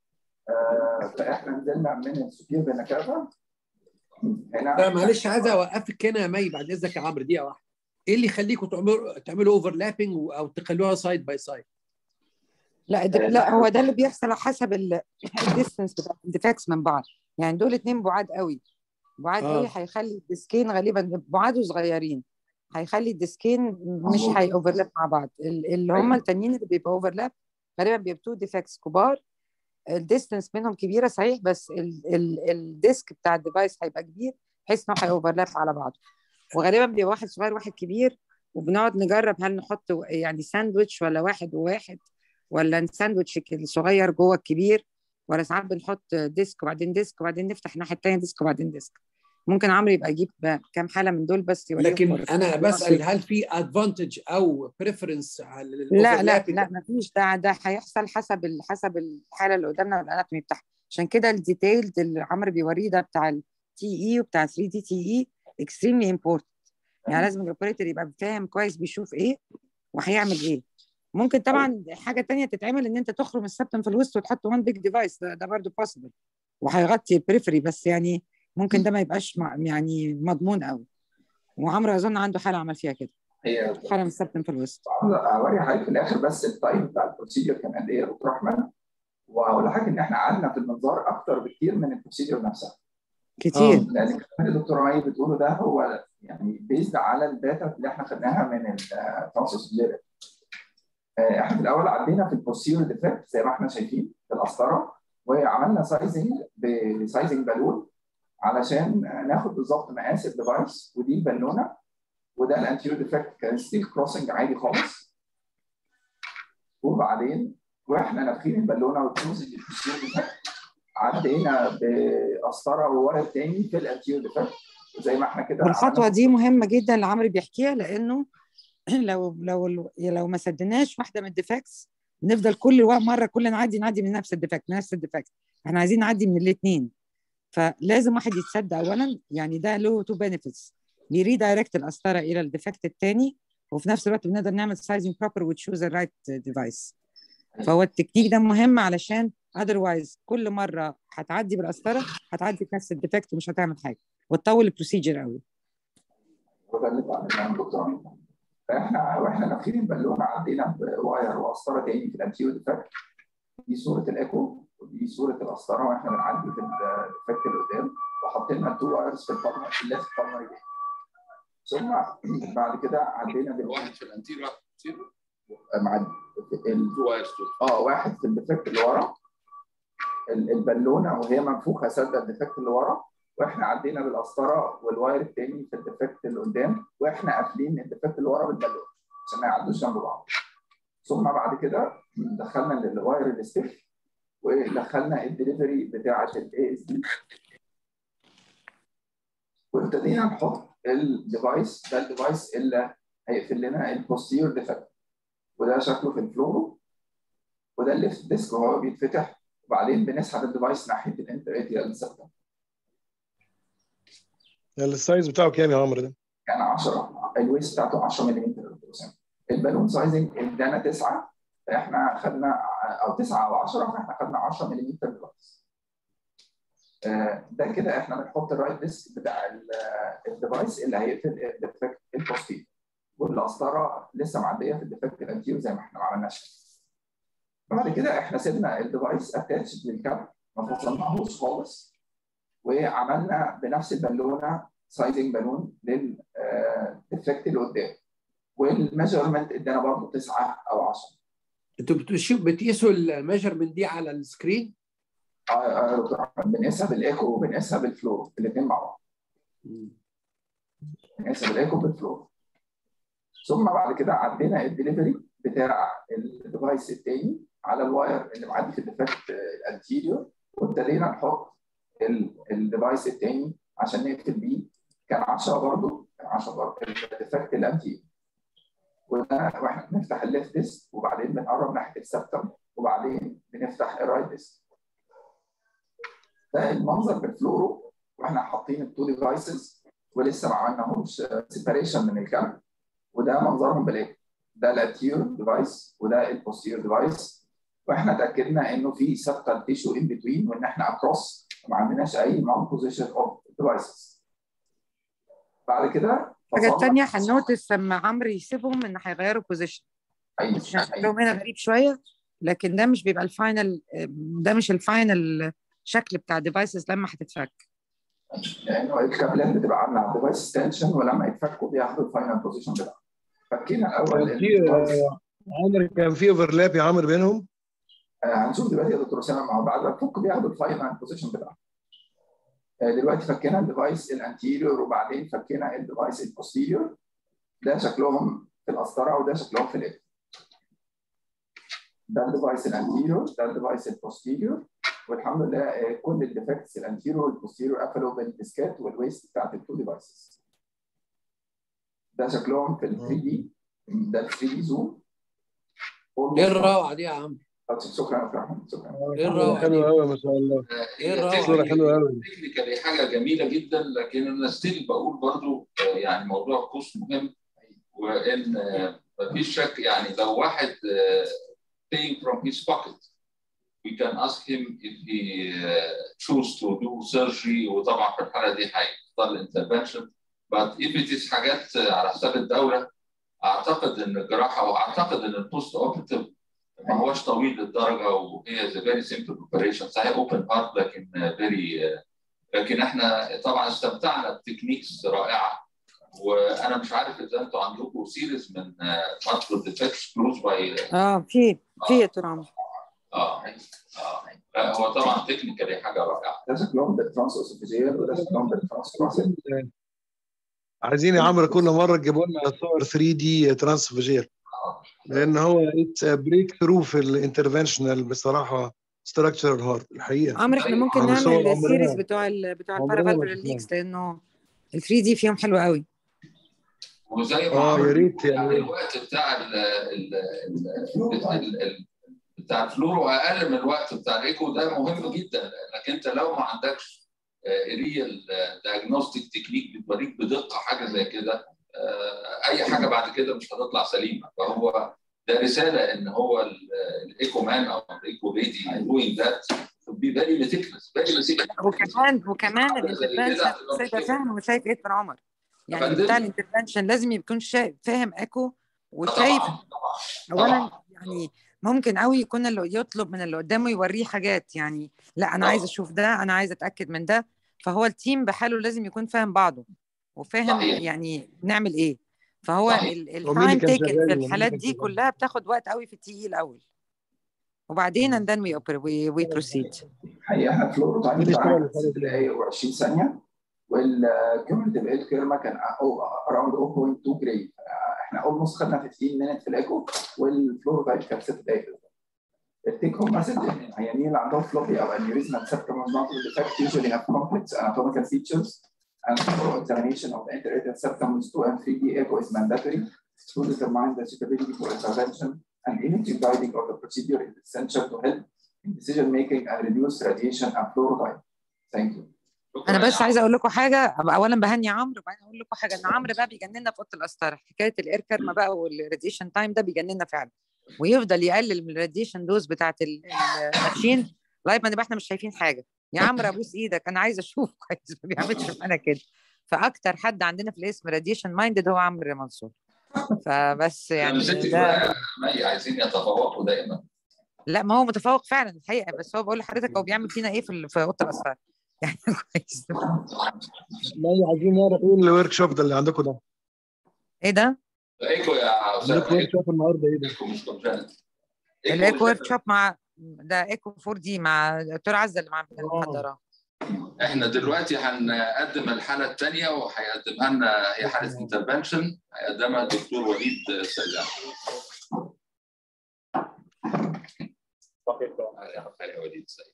آه، فاحنا نزلنا من السوبير فينا كافا هنا لا معلش عايز اوقفك هنا يا مي بعد اذنك يا عمرو دقيقه واحده ايه اللي يخليكم تعملوا تعملوا اوفرلابنج او تخلوها سايد باي سايد لا ده لا هو ده اللي بيحصل على حسب الديستنس بتاع الديفكس من بعض يعني دول اتنين بعاد قوي بعاد آه. قوي هيخلي الديسكين غالبا بعاد وصغيرين هيخلي الديسكين مش مظبوط. هي اوفرلاب مع بعض ال- اللي هم أيوة. التانيين اللي بيبقوا اوفرلاب غالبا بيبقوا تو ديفكس كبار الديستنس بينهم كبيره صحيح بس ال ال الديسك بتاع الديفايس هيبقى كبير بحيث انه هيوفرلاب على بعضه وغالبا بيبقى واحد صغير واحد كبير وبنقعد نجرب هل نحط يعني ساندويتش ولا واحد وواحد ولا نساندويتش الصغير جوه الكبير ولا ساعات بنحط ديسك وبعدين ديسك وبعدين نفتح الناحيه الثانيه ديسك وبعدين ديسك ممكن عمرو يبقى يجيب كام حاله من دول بس يوريهم لكن فرق. انا بسال هل في ادفانتج او بريفرنس على لا لا الoverlapping؟ لا ما فيش ده ده هيحصل حسب ال- حسب الحاله اللي قدامنا والاناتومي بتاعها عشان كده الديتيلد اللي عمرو بيوريه ده بتاع التي اي وبتاع 3 دي تي اي اكستريملي امبورتنت يعني لازم الاوبريتور يبقى فاهم كويس بيشوف ايه وهيعمل ايه ممكن طبعا حاجه تانية تتعمل ان انت تخرم السبتم في الوسط وتحط وان بيج ديفايس ده, ده برضه بوسيبل وهيغطي البريفري بس يعني ممكن ده ما يبقاش مع- يعني مضمون قوي وعمرو اظن عنده حاله عمل فيها كده هي خرم السبتم في الوسط هوري حضرتك في الاخر بس التايم بتاع البروسيجر كان قد ايه يا دكتور احمد وهقول لحضرتك ان احنا قعدنا في المنظار اكتر بكتير من البروسيجر نفسها كتير لان الكلام اللي الدكتوره مي بتقوله ده هو يعني بيزد على الداتا اللي احنا خدناها من الترانسوس احنا في الاول عدينا في البوستيريور ديفكت زي ما احنا شايفين في القسطره وعملنا سايزنج بسايزنج بالون علشان ناخد بالظبط مقاس الديفايس ودي البالونه وده الانتيريور ديفكت كان ستيل كروسنج عادي خالص وبعدين واحنا نافخين البالونه وكروسنج البوستيريور ديفكت عدينا بقسطره وورق تاني في الانتيريور ديفكت زي ما احنا كده والخطوه عملنا دي مهمه جدا اللي عمرو بيحكيها لانه لو لو لو ما سدناش واحده من الديفكتس بنفضل كل وق- مره كل نعدي نعدي من نفس الديفكت نفس الديفكت احنا عايزين نعدي من الاثنين فلازم واحد يتسد اولا يعني ده له تو بنفيتس بيريدايركت القسطره الى الديفكت الثاني وفي نفس الوقت بنقدر نعمل سايزنج بروبر وتشوز الرايت ديفايس فهو التكنيك ده مهم علشان اذروايز كل مره هتعدي بالقسطره هتعدي في نفس الديفكت ومش هتعمل حاجه وتطول البروسيجر قوي وده اللي اتعلمناه من دكتور عميد. فاحنا واحنا نافخين البالونه عدينا بواير وقسطره تاني في الانتيو ديفكت دي صوره الايكو ودي صوره القسطره واحنا بنعدي في الديفكت اللي قدام وحطينا التو وايرز في البالونه في الليفت بالونه ثم بعد كده عدينا بالواحد واحد في الانتيرا مع ال- تو وايرز اه واحد في الديفكت اللي ورا ال- البالونه وهي منفوخه سادة الديفكت اللي ورا واحنا عدينا بالقسطره والواير التاني في الديفكت اللي قدام واحنا قافلين الديفكت اللي ورا بالبالونه عشان ما يعدوش جنب بعض ثم بعد كده دخلنا الواير الستيف ودخلنا الدليفري بتاعه الاي اس دي وابتدينا نحط الديفايس ده الديفايس اللي هيقفل لنا البوستير ديفكت وده شكله في الفلورو وده الليفت ديسك وهو بيتفتح وبعدين بنسحب الديفايس ناحيه الانتريتيال سيستم السايز بتاعه كام يا عمرو ده؟ كان 10 الويست بتاعته 10 ملم البالون سايزنج ادانا 9 فاحنا خدنا او 9 او 10 فاحنا خدنا 10 ملم ديفايس آه، ده كده احنا بنحط الرايت ديسك بتاع ال- الديفايس اللي هيقفل الديفكت البوستير والقسطره لسه معديه في الديفكت الانتيريور زي ما احنا ما عملناش بعد كده احنا سيبنا الديفايس اتاتش للكابل ما فصلناهوش خالص وعملنا بنفس البالونه سايزنج بالون للديفكت اللي قدام والميجرمنت ادانا برضه 9 او 10 انتوا بتشوف بتقيسوا الميجرمنت دي على السكرين آه، آه، دكتور أحمد، بنقيسها بالايكو وبنقيسها بالفلو الاثنين مع بعض بنقيسها بالايكو بالفلو ثم بعد كده عدينا الدليفري بتاع الديفايس التاني على الواير اللي معدي في الديفكت الانتيريور وابتدينا نحط الديفايس التاني عشان نقفل بيه كان 10 برضه 10 برضه الديفكت الانتيريور وده واحنا بنفتح الليفت ديسك وبعدين بنقرب ناحيه السبتم وبعدين بنفتح الرايت ديسك ده المنظر بالفلورو واحنا حاطين التو ديفايسز ولسه ما عملناهوش سيباريشن من الكاميرا وده منظرهم بالايه ده الانتيريور ديفايس وده البوستيريور ديفايس واحنا اتاكدنا انه في سبتال تيشو ان بتوين وان احنا اكروس وما عندناش اي نون بوزيشن اوف ديفايسز بعد كده الحاجه الثانيه هنوتس لما عمرو يسيبهم ان هيغيروا بوزيشن ايوه عشان شكلهم هنا غريب شويه لكن ده مش بيبقى الفاينل ده مش الفاينل شكل بتاع الديفايسز لما هتتفك لانه الكابلات بتبقى عامله على الديفايس تنشن ولما يتفكوا بياخدوا الفاينل بوزيشن بتاعهم فكينا الاول كان في آه، عمرو كان في اوفرلاب يا عمرو بينهم آه، هنشوف دلوقتي يا دكتور اسامه مع بعض الفك بياخدوا الفاينل بوزيشن بتاعهم آه، دلوقتي فكينا الديفايس الانتيريور وبعدين فكينا الديفايس البوستيريور ده شكلهم في القسطره وده شكلهم في الايد ده الديفايس الانتيريور ده الديفايس البوستيريور والحمد لله آه، كل الديفكتس الانتيريور والبوستيريور قفلوا بالديسكات والويست بتاعت التو ديفايسز ده شكلهم في ال 3 دي ده ال 3 دي زوم ايه الروعه دي يا عم شكرا يا دكتور احمد شكرا ايه الروعه حلو دي قوي ما شاء الله ايه الروعه صوره دي حلوه قوي تكنيكالي حاجه جميله جدا لكن انا ستيل بقول برضو آه، يعني موضوع الكوست مهم وان آه، مفيش شك يعني لو واحد آه، paying from his pocket we can ask him if he uh, choose to do surgery وطبعا في الحاله دي هيختار الانترفنشن but if it is حاجات على حساب الدوله اعتقد ان الجراحه واعتقد ان البوست اوبرتيف ما هوش طويل للدرجه وهي زي فيري سمبل اوبريشن صحيح اوبن هارت لكن فيري لكن احنا طبعا استمتعنا بتكنيكس رائعه وانا مش عارف اذا انتوا عندكم سيريز من مالتيبل ديفكتس كلوز باي اه في في يا دكتور عمرو اه اه لا، هو طبعا تكنيكالي حاجه رائعه ده شكلهم بالترانس اوسوفيجيال وده شكلهم بالترانس كروسيل عايزين يا عمرو كل مره تجيبوا لنا صور 3 دي ترانسفيجير لان هو اتس بريك ثرو في الانترفنشنال بصراحه ستراكشرال هارت الحقيقه عمرو احنا ممكن يعني صور نعمل عمرنا- السيريز بتوع ال بتوع عمرنا ما البارافالفولار شفناها. ليكس لانه ال 3 دي فيهم حلو قوي وزي ما اه عمرو يا ريت يعني يعني الوقت بتاع ال ال ال ال- ال- بتاع الفلورو اقل من الوقت بتاع الايكو ده مهم جدا لانك انت لو ما عندكش ريال دايجنوستيك تكنيك بتوريك بدقه حاجه زي كده آه، اي حاجه بعد كده مش هتطلع سليمه فهو ده رساله ان هو ال- الايكو مان او الايكو ليدي دوينج ذات بي فيري ميتيكلس فيري ميتيكلس وكمان وكمان حاجة زي كده الانترفنشن هتبقى سيبقى مشكلة. فاهم وشايف ايه دكتور عمر يعني فندم. بتاع الانترفنشن لازم يكون شايف فاهم ايكو وشايف طبعا اولا يعني ممكن قوي يكون اللي يطلب من اللي قدامه يوريه حاجات يعني لا انا آه. عايز اشوف ده انا عايز اتاكد من ده فهو التيم بحاله لازم يكون فاهم بعضه وفاهم صحيح. يعني نعمل ايه فهو صحيح. ال- هو مين اللي التايم كان تيكن شغال؟ في ومين الحالات كان دي شغال؟ كلها بتاخد وقت قوي في التي الاول وبعدين and then we operate we, we proceed الحقيقه احنا فلورو تايم مين بتاعنا اشتغل كان الفرق 6 ده؟ دقائق و20 ثانيه والكيوميتيف ايل كيرما كان اراوند 0.2 جريد احنا اولموست خدنا 15 مينت في الايكو والفلورو تايم كان 6 دقائق التيك هوم مسج ان العيانين اللي عندهم فلوبي او انيوريزما septum multiple defect usually have complex anatomical features and thorough examination of the interated septum with 2 and 3D echo is mandatory to determine the suitability for intervention and imaging guiding of the procedure is essential to help in decision making and reduce radiation and fluoride. Thank you. انا بس عايزه اقول لكم حاجه أبقى اولا بهني عمرو وبعدين اقول لكم حاجه ان عمرو بقى بيجننا في اوضه القسطره حكايه الاير كيرما بقى والراديشن تايم ده بيجننا فعلا ويفضل يقلل من الراديشن دوز بتاعت ال- الماشين لغايه ما نبقى احنا مش شايفين حاجه يا عمرو ابوس ايدك انا عايزه اشوف كويس ما بيعملش معانا كده فاكتر حد عندنا في الاسم راديشن مايندد هو عمرو منصور فبس يعني ست ده مي عايزين يتفوقوا دائما لا ما هو متفوق فعلا الحقيقه بس هو بقول لحضرتك هو بيعمل فينا ايه في ال- في اوضه الاسرار يعني كويس مي عايزين نعرف ايه الورك شوب ده اللي عندكم ده ايه ده؟ ايكو يا استاذ عندكم ورك شوب النهارده ايه ده؟ ايكو مش كونجنت الايكو ورك شوب مع ده ايكو 4 دي مع دكتور عزه اللي مع اللي آه. محضراه احنا دلوقتي هنقدم الحاله الثانيه وهيقدمها لنا هي حاله انترفنشن هيقدمها الدكتور وليد سلام تعالى يا وليد سيد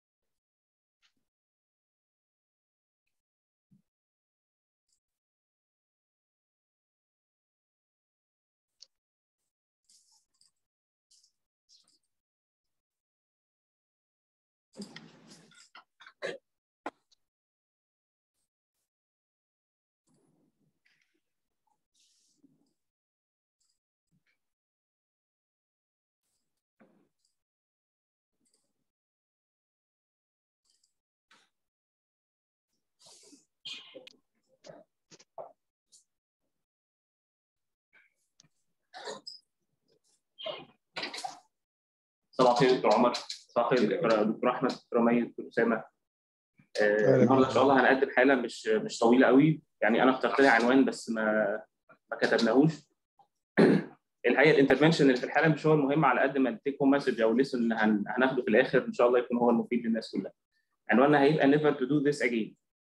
صباح الخير دكتور عمر صباح الخير دكتور دكتور احمد دكتور مي دكتور اسامه آه، النهارده ان شاء الله هنقدم حاله مش مش طويله قوي يعني انا اخترت لها عنوان بس ما ما كتبناهوش الحقيقه الانترفنشن اللي في الحاله مش هو المهم على قد ما التيك هوم مسج او الليسن اللي هن- هناخده في الاخر ان شاء الله يكون هو المفيد للناس كلها عنواننا هيبقى never to do this again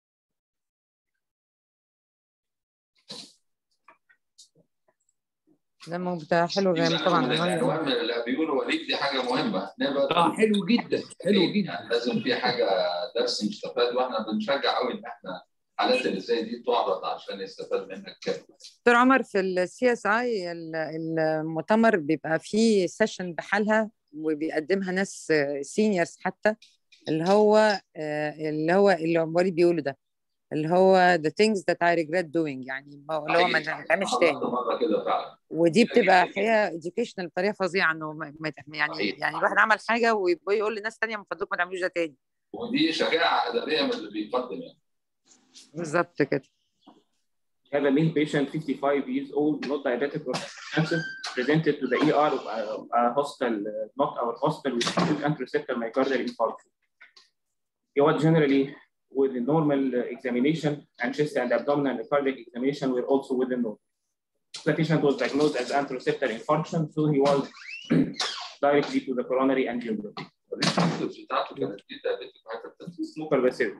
ده مبدع حلو غير طبعا من عنوان العنوان اللي بيقولوا وليد دي حاجه مهمه never اه حلو جدا حلو جدا يعني لازم في حاجه درس مستفاد واحنا بنشجع قوي ان احنا الحالات اللي زي دي تعرض عشان يستفاد منها الكافي دكتور عمر في السي اس اي المؤتمر بيبقى فيه سيشن بحالها وبيقدمها ناس سينيورز حتى اللي هو آه، اللي هو اللي وليد بيقوله ده اللي هو the things that I regret doing يعني ما- اللي هو ما نعملش تاني مره كده فعلا ودي بتبقى حقيقه educational بطريقه فظيعه انه ما- ما- يعني صحيح. يعني الواحد عمل حاجه ويقول لناس تانية من فضلكم ما تعملوش ده تاني ودي شجاعه ادبيه من اللي بيقدم يعني بالظبط كده We have a male patient, 55 years old, not diabetic or hypertensive, presented to the ER of a, a hospital, uh, not our hospital, with acute antereceptor myocardial infarction. He was generally with a normal uh, examination, and chest and abdominal and cardiac examination were also within normal. The patient was diagnosed as antereceptor infarction, so he was directly to the coronary angiography. السيمبتومز بتاعته كانت دي diabetic hypertension. Smoker bacillus.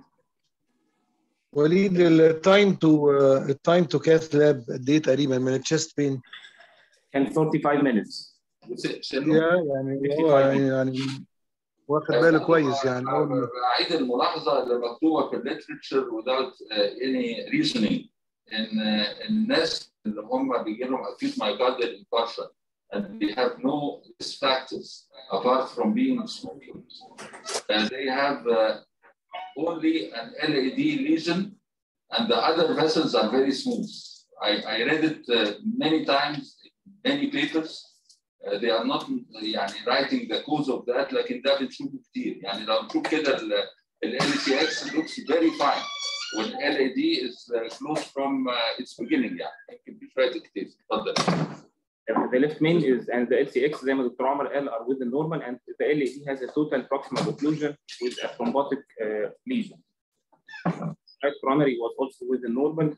وليد التايم تو التايم تو كاث لاب قد ايه تقريبا من التشست بين؟ كان 45 minutes. سنه يعني هو يعني واخد باله كويس يعني أول ما- اعيد الملاحظه اللي مكتوبه في الليترشر without uh, any reasoning ان uh, الناس اللي هم بيجي لهم acute myocardial infarction and they have no risk factors apart from being smokers and they have uh, only an LAD lesion and the other vessels are very smooth. I, I read it uh, many times in many papers Uh, they are not يعني writing the cause of that لكن ده بنشوفه كتير يعني لو نشوف كده ال LCX looks very fine وال LAD is uh, close from uh, its beginning يعني يمكن في شويه كتير اتفضل The left main is and the LCX زي ما دكتور عمر قال are within normal and the LAD has a total proximal occlusion with a thrombotic uh, lesion. Right coronary was also within normal.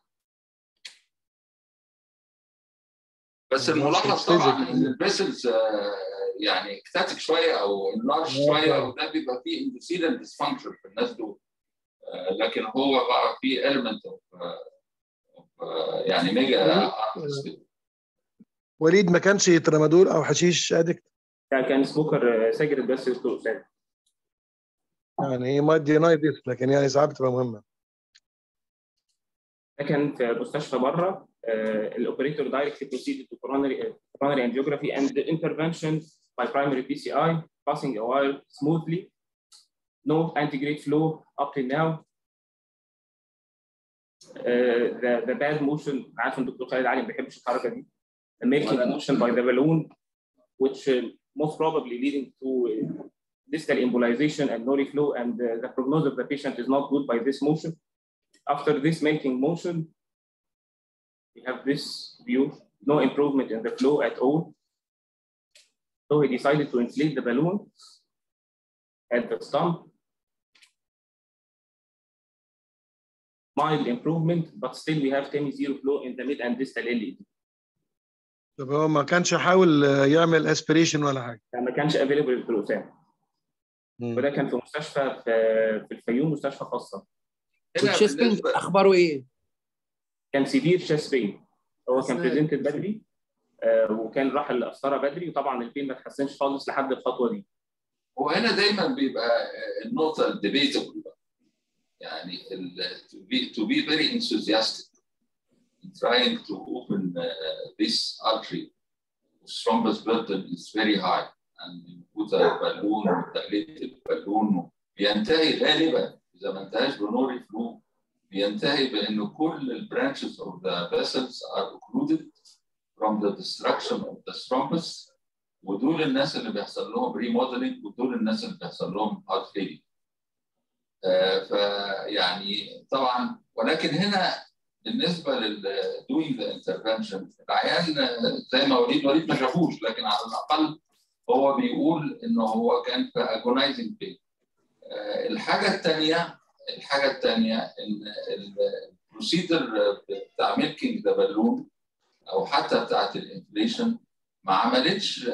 بس الملاحظ طبعا ان الفيسلز يعني اكتاتيك شويه او انلارج شويه وده بيبقى فيه اندوثيلال ديسفانكشن في الناس دول آه، لكن هو بقى فيه element of آه، يعني ميجا وليد ما كانش ترامادول او حشيش ادكت ده كان سموكر سجلت بس دكتور اسامه. يعني ما ديناي ذس لكن يعني ساعات بتبقى مهمه ده كان في مستشفى بره الاوبريتور دايركتلي proceeded to coronary uh, coronary angiography and the intervention by primary PCI passing a while smoothly. No anti-grade flow up till now. Uh, the, the bad motion عارف ان الدكتور خالد علي ما بيحبش الحركه دي. The making motion by the balloon which uh, most probably leading to uh, distal embolization and no reflow and uh, the prognosis of the patient is not good by this motion. After this making motion, we have this view, no improvement in the flow at all. So he decided to inflate the balloon at the stump. Mild improvement, but still we have semi-zero flow in the mid and distal LED. طب هو ما كانش حاول يعمل اسبريشن ولا حاجه ما كانش available دكتور اسامه. مم. وده كان في مستشفى في في الفيوم مستشفى خاصه هنا والشيست بين بالنسبه اخباره ايه؟ كان سيفير شيست بين هو كان أصلاً- بريزنتد بدري آه، وكان راح القسطره بدري وطبعا البين ما اتحسنش خالص لحد الخطوه دي وهنا دايما بيبقى النقطه الديبيتبل يعني ال- to be to be very enthusiastic in trying to open uh, this artery thrombus burden is very high and you put a balloon dilated balloon بينتهي غالبا اذا ما انتهاش بنوري فلو بينتهي بان كل البرانشز of the vessels are occluded from the destruction of the thrombus ودول الناس اللي بيحصل لهم ريموديلنج ودول الناس اللي بيحصل لهم هارت فيلير فيعني طبعا ولكن هنا بالنسبه لل doing the intervention العيان آه، زي ما وليد وليد ما شافوش لكن على الاقل هو بيقول انه هو كان في agonizing pain آه، الحاجه الثانيه الحاجه الثانيه ان البروسيدر بتاع ميلكينج ذا بالون او حتى بتاعت الانفليشن ما عملتش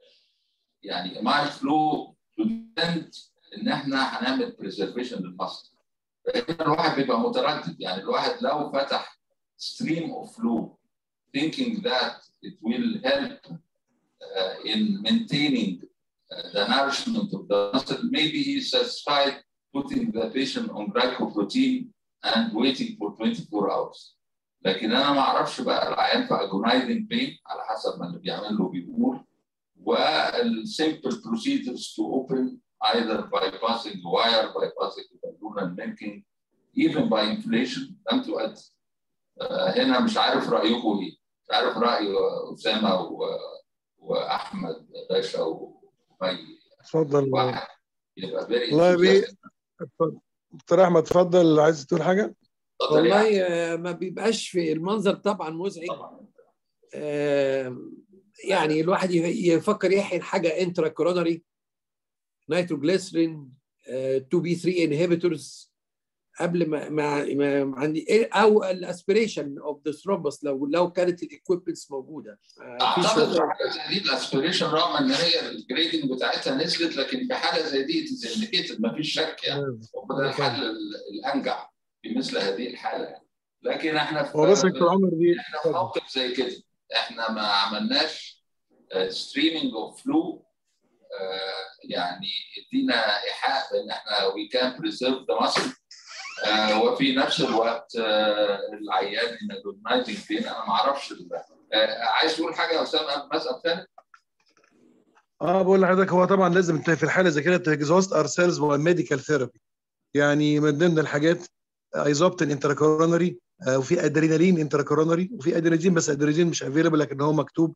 يعني مع الفلو تدند ان احنا هنعمل بريزرفيشن للمصل فهنا الواحد بيبقى متردد يعني الواحد لو فتح stream of flow thinking that it will help uh, in maintaining uh, the nourishment of the muscle maybe he's satisfied putting the patient on glycoprotein and waiting for 24 hours لكن انا ما اعرفش بقى العيان في agonizing pain على حسب ما اللي بيعمل له بيقول والsimple procedures to open either bypassing the wire, bypassing the balloon and milking, even by inflation لم تؤدي. آه، هنا مش عارف رايكم ايه؟ مش عارف راي اسامه و- واحمد باشا ومي اتفضل واحد يبقى very والله يا بيه enthusiastic. اتفضل. دكتور احمد اتفضل عايز تقول حاجه؟ اتفضل يا أحمد. والله آه، ما بيبقاش في المنظر طبعا مزعج طبعا آه، يعني الواحد ي- يفكر يحقن حاجه انترا كورونري نيتروجليسرين 2 بي 3 انهبيتورز قبل ما ما, ما عندي إيه- او الاسبريشن اوف ذا ثرومبس لو لو كانت الايكويبمنتس موجوده آه، في اعتقد في شغل حاجه زي دي الاسبريشن رغم ان هي الجريدنج بتاعتها نزلت لكن في حاله زي دي انديكيتد ما فيش شك يعني وده الحل ال- الانجع في مثل هذه الحاله يعني لكن احنا في هو بس دكتور عمر دي احنا في موقف زي كده احنا ما عملناش ستريمينج اوف فلو يعني يدينا ايحاء بان احنا وي كان بريزيرف ذا ماسل وفي نفس الوقت آه، العيان ان اجونايزنج فين انا ما اعرفش ال- آه، عايز تقول حاجه يا اسامه قبل ما اسال ثاني؟ اه بقول لحضرتك هو طبعا لازم انت في الحاله زي كده تجزوست ار سيلز وميديكال ثيرابي يعني من ضمن الحاجات ايزوبتين انتراكورونري وفي ادرينالين انتراكورونري وفي ادرينالين بس ادرينالين مش افيلبل لكن هو مكتوب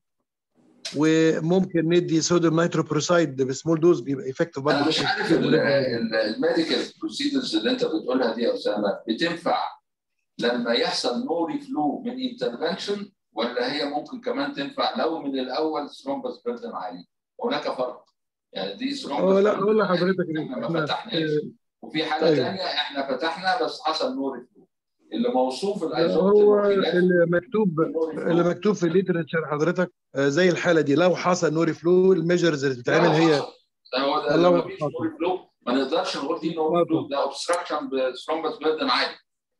وممكن ندي صوديوم نيتروبروسايد بسمول دوز بيبقى افكتيف برضه انا مش عارف الميديكال بروسيدرز اللي انت بتقولها دي يا اسامه بتنفع لما يحصل نو ريفلو من انترفنشن ولا هي ممكن كمان تنفع لو من الاول ثرومبس بيردن عالي هناك فرق يعني دي اه ثرومبس لا اقول لحضرتك إن احنا ما احنا فتحناش وفي حاله أيوة. ثانيه احنا فتحنا بس حصل نو ريفلو اللي موصوف لا، الايزوبتين هو وخلافه اللي مكتوب اللي مكتوب في الليترشر حضرتك آه، زي الحاله دي لو حصل نوري فلو الميجرز اللي بتتعمل هي هو ده الله لما فيش حصل. نور فلو ما نقدرش نقول دي نور فلو ده اوبستراكشن بثرومبس بيردن عالي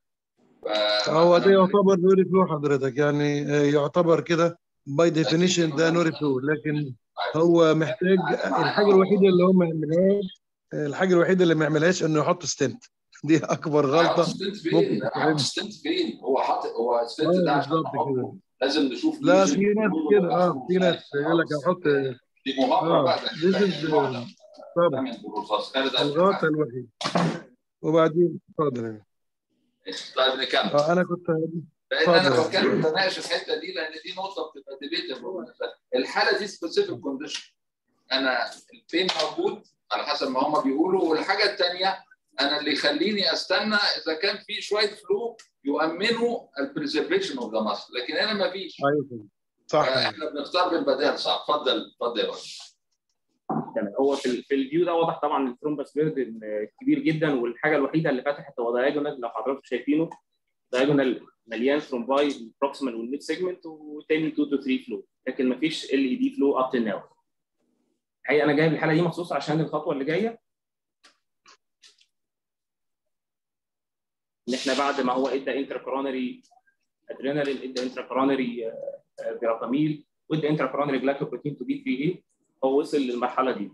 ف- هو ده يعتبر نوري فلو حضرتك يعني آه، يعتبر كده باي ديفينيشن ده نوري فلو لكن هو محتاج الحاجه الوحيده اللي هو ما يعملهاش الحاجه الوحيده اللي ما يعملهاش انه يحط ستنت دي اكبر غلطه ستنت فين؟ ممكن لا، تتعمل. ستنت فين؟ هو حاطط هو الستنت اه ده عشان بالظبط نحطه كده لازم نشوف لا lesion في ناس يقولوا كده ده اه في ناس يقول لك احط دي مهاره اه بقى ده this is ده طبعا من الرصاص خالد عبد الغلطه الوحيده وبعدين اتفضل يا طيب نكمل اه انا كنت لان انا اتفضل. بتكلم بناقش الحته دي لان دي نقطه بتبقى ديبيتبل الحاله دي سبيسيفيك كونديشن انا البين موجود على حسب ما هم بيقولوا والحاجه الثانيه انا اللي يخليني استنى اذا كان في شويه فلو يؤمنوا البريزرفيشن اوف ذا ماسل لكن انا ما فيش ايوه كده. صح كده. احنا بنختار بالبدائل صح اتفضل اتفضل يا باشا تمام هو في ال- في الفيو ده واضح طبعا الثرومبس بيردن كبير جدا والحاجه الوحيده اللي فتحت هو دايجونال لو حضراتكم شايفينه دايجونال مليان ثرومباي البروكسيمال والميد سيجمنت وتاني 2 تو 3 فلو لكن مفيش ال اي دي فلو اب تو ناو الحقيقه انا جايب الحاله دي مخصوص عشان الخطوه اللي جايه ان احنا بعد ما هو ادى انترا كورونري ادرينالين ادى انترا كورونري فيراباميل وادى انترا كورونري جلايكوبروتين تو بي 3 اي هو وصل للمرحله دي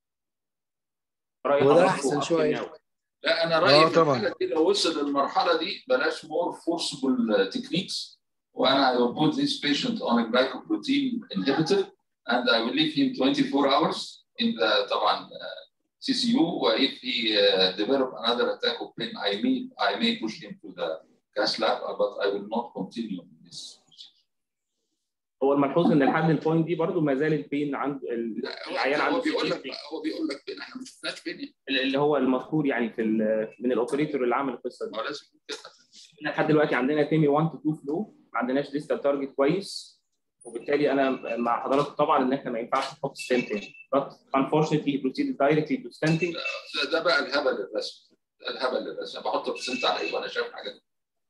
رأي وده حضراتكم احسن أو شويه كيميائي؟ لا انا آه، رايي في طبعاً. الحاله دي لو وصل للمرحله دي بلاش مور فورسبل تكنيكس وانا I will put this patient on a glycoprotein inhibitor and I will leave him 24 hours in the طبعا uh, CCU و if he uh, develop another attack of pain I may I may push him to the cath lab but I will not continue in this procedure. هو الملحوظ ان لحد البوينت دي برضو ما زال البين عند ال- العيان هو عنده بيقول لك PTSD. هو بيقول لك فين احنا ما شفناش فين اللي هو المذكور يعني في ال- من الاوبريتور اللي عمل القصه دي هو لازم كده احنا لحد دلوقتي عندنا تيمي 1 تو 2 فلو ما عندناش لسه تارجت كويس وبالتالي انا مع حضراتكم طبعا ان احنا ما ينفعش نحط ستنت هنا but unfortunately he proceeded directly to stenting ده, ده بقى الهبل الرسمي ده الهبل الرسمي بحط برسنت على ايه وانا شايف حاجه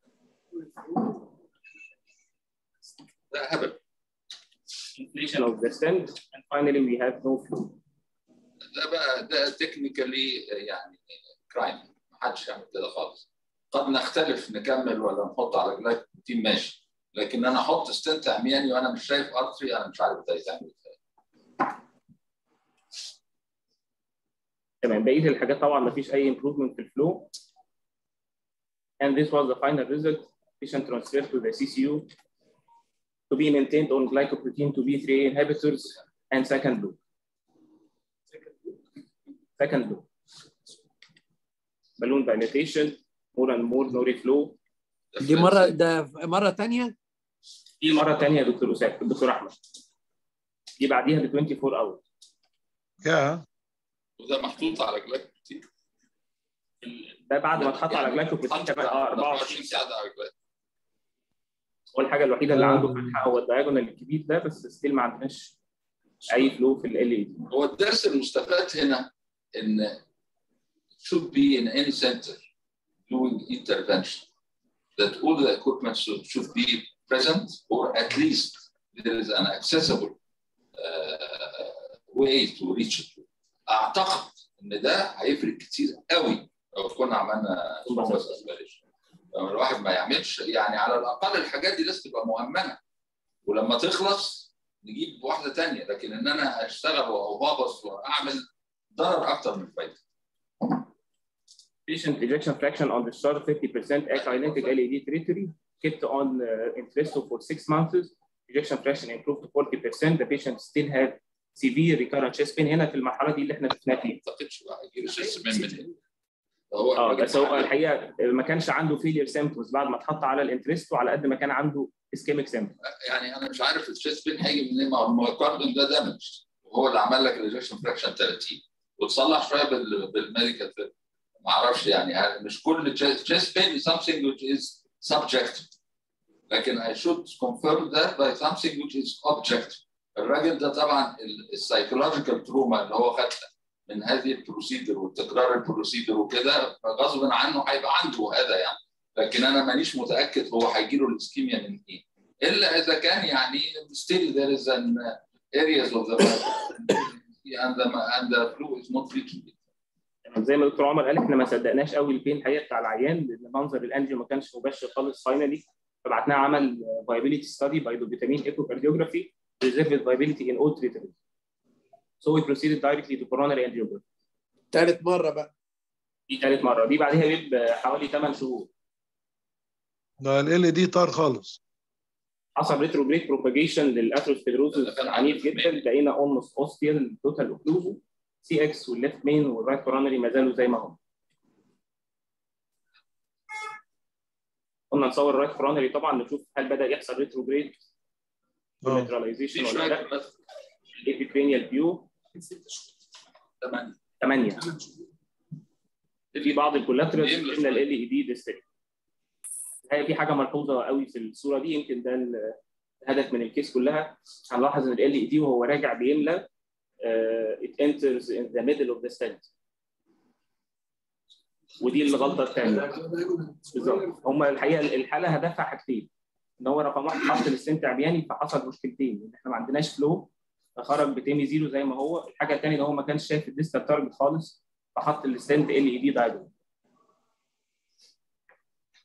ده هبل inflation of the stent and finally we have no flow ده بقى ده تكنيكالي يعني كرايم ما حدش يعمل كده خالص قد نختلف نكمل ولا نحط على جلايكوبروتين ماشي لكن انا احط ستنت عمياني وانا مش شايف ارتري انا مش عارف ده يتعمل ازاي تمام بقيه الحاجات طبعا ما فيش اي improvement في الفلو and this was the final result patient transfer to the CCU to be maintained on glycoprotein to B3A inhibitors and second loop second loop balloon dilatation more and more no reflow دي مره ده مره ثانيه دي مره ثانيه يا دكتور اسامه دكتور احمد دي بعديها ب 24 اور يا وده محطوط على جلايكوبروتين ده بعد ما اتحط على جلايكوبروتين كمان اه 24 ساعه على جلايكوبروتين هو الحاجه الوحيده اللي عنده فتحه هو الدايجونال الكبير ده بس ستيل ما عندناش اي فلو في ال اي دي هو الدرس المستفاد هنا ان should be in any center doing intervention that all the equipment should, should be present or at least there is an accessible uh, way to reach it. اعتقد ان ده هيفرق كتير قوي لو كنا عملنا ثرومبس اسبريشن لما الواحد ما يعملش يعني على الاقل الحاجات دي لازم تبقى مؤمنه ولما تخلص نجيب واحده ثانيه لكن ان انا اشتغل وابابص واعمل ضرر اكتر من فايده patient ejection fraction on discharge 50% akinetic LED territory kept on uh, Entresto for six months ejection fraction improved to 40% the patient still have severe recurrent chest pain هنا في المرحله دي اللي احنا شفناها فيها ما اعتقدش بقى يجي له شيست من من هنا هو اه الراجل بس هو عمل- الحقيقه ما كانش عنده فيلير سيمبتومز بعد ما اتحط على الانترستو على قد ما كان عنده اسكيميك سيمبتومز يعني انا مش عارف الشيست بين هيجي منين ما هو المايوكارديوم ده دامج وهو اللي عمل لك الايجكشن فراكشن 30 وتصلح شويه بال- بالميديكال ثيرابي ما اعرفش يعني يعني مش كل chest pain is something which is subjective لكن I should confirm that by something which is objective الراجل ده طبعا السايكولوجيكال تروما اللي هو خدها من هذه البروسيدر وتكرار البروسيدر وكده غصب عنه هيبقى عنده هذا يعني لكن انا مانيش متاكد هو هيجي له الاسكيميا من ايه الا اذا كان يعني still there is an areas of the and the and the flu is not reaching it. زي ما دكتور عمر قال احنا ما صدقناش قوي البين الحقيقه بتاع العيان لان منظر الانجيو ما كانش مباشر خالص فاينلي فبعتناه عمل viability study by dobutamine echocardiography preserved viability in all treatments. So we proceeded directly to coronary angiography. ثالث مره بقى دي ثالث مره دي بعديها بحوالي 8 شهور ده ال دي طار خالص حصل ريتروجريد بروباجيشن للاثروسكلروسس عنيف جدا لقينا اولموست اوستيال توتال اوكلوجن سي اكس والليفت مين والرايت كورونري ما زالوا زي ما هم قلنا نصور الرايت كورونري طبعا نشوف هل بدا يحصل ريتروجريد اه نيوتراليزيشن في ولا شويه لا الابيكرينيال فيو تمام 8 في بعض الكولاترال بيملى قلنا ال اي دي ديستريكت هي في حاجه ملحوظه قوي في الصوره دي يمكن ده الهدف من الكيس كلها هنلاحظ ان ال اي دي وهو راجع بيملى uh, it enters in the middle of the stent ودي الغلطه الثانيه بالظبط هم الحقيقه الحاله هدفها حاجتين ان هو رقم واحد حط الستنت عمياني فحصل مشكلتين ان احنا ما عندناش فلو فخرج بتيمي زيرو زي ما هو الحاجه الثانيه ان هو ما كانش شايف الديستال تارجت خالص فحط الستنت ال اي دي دايجون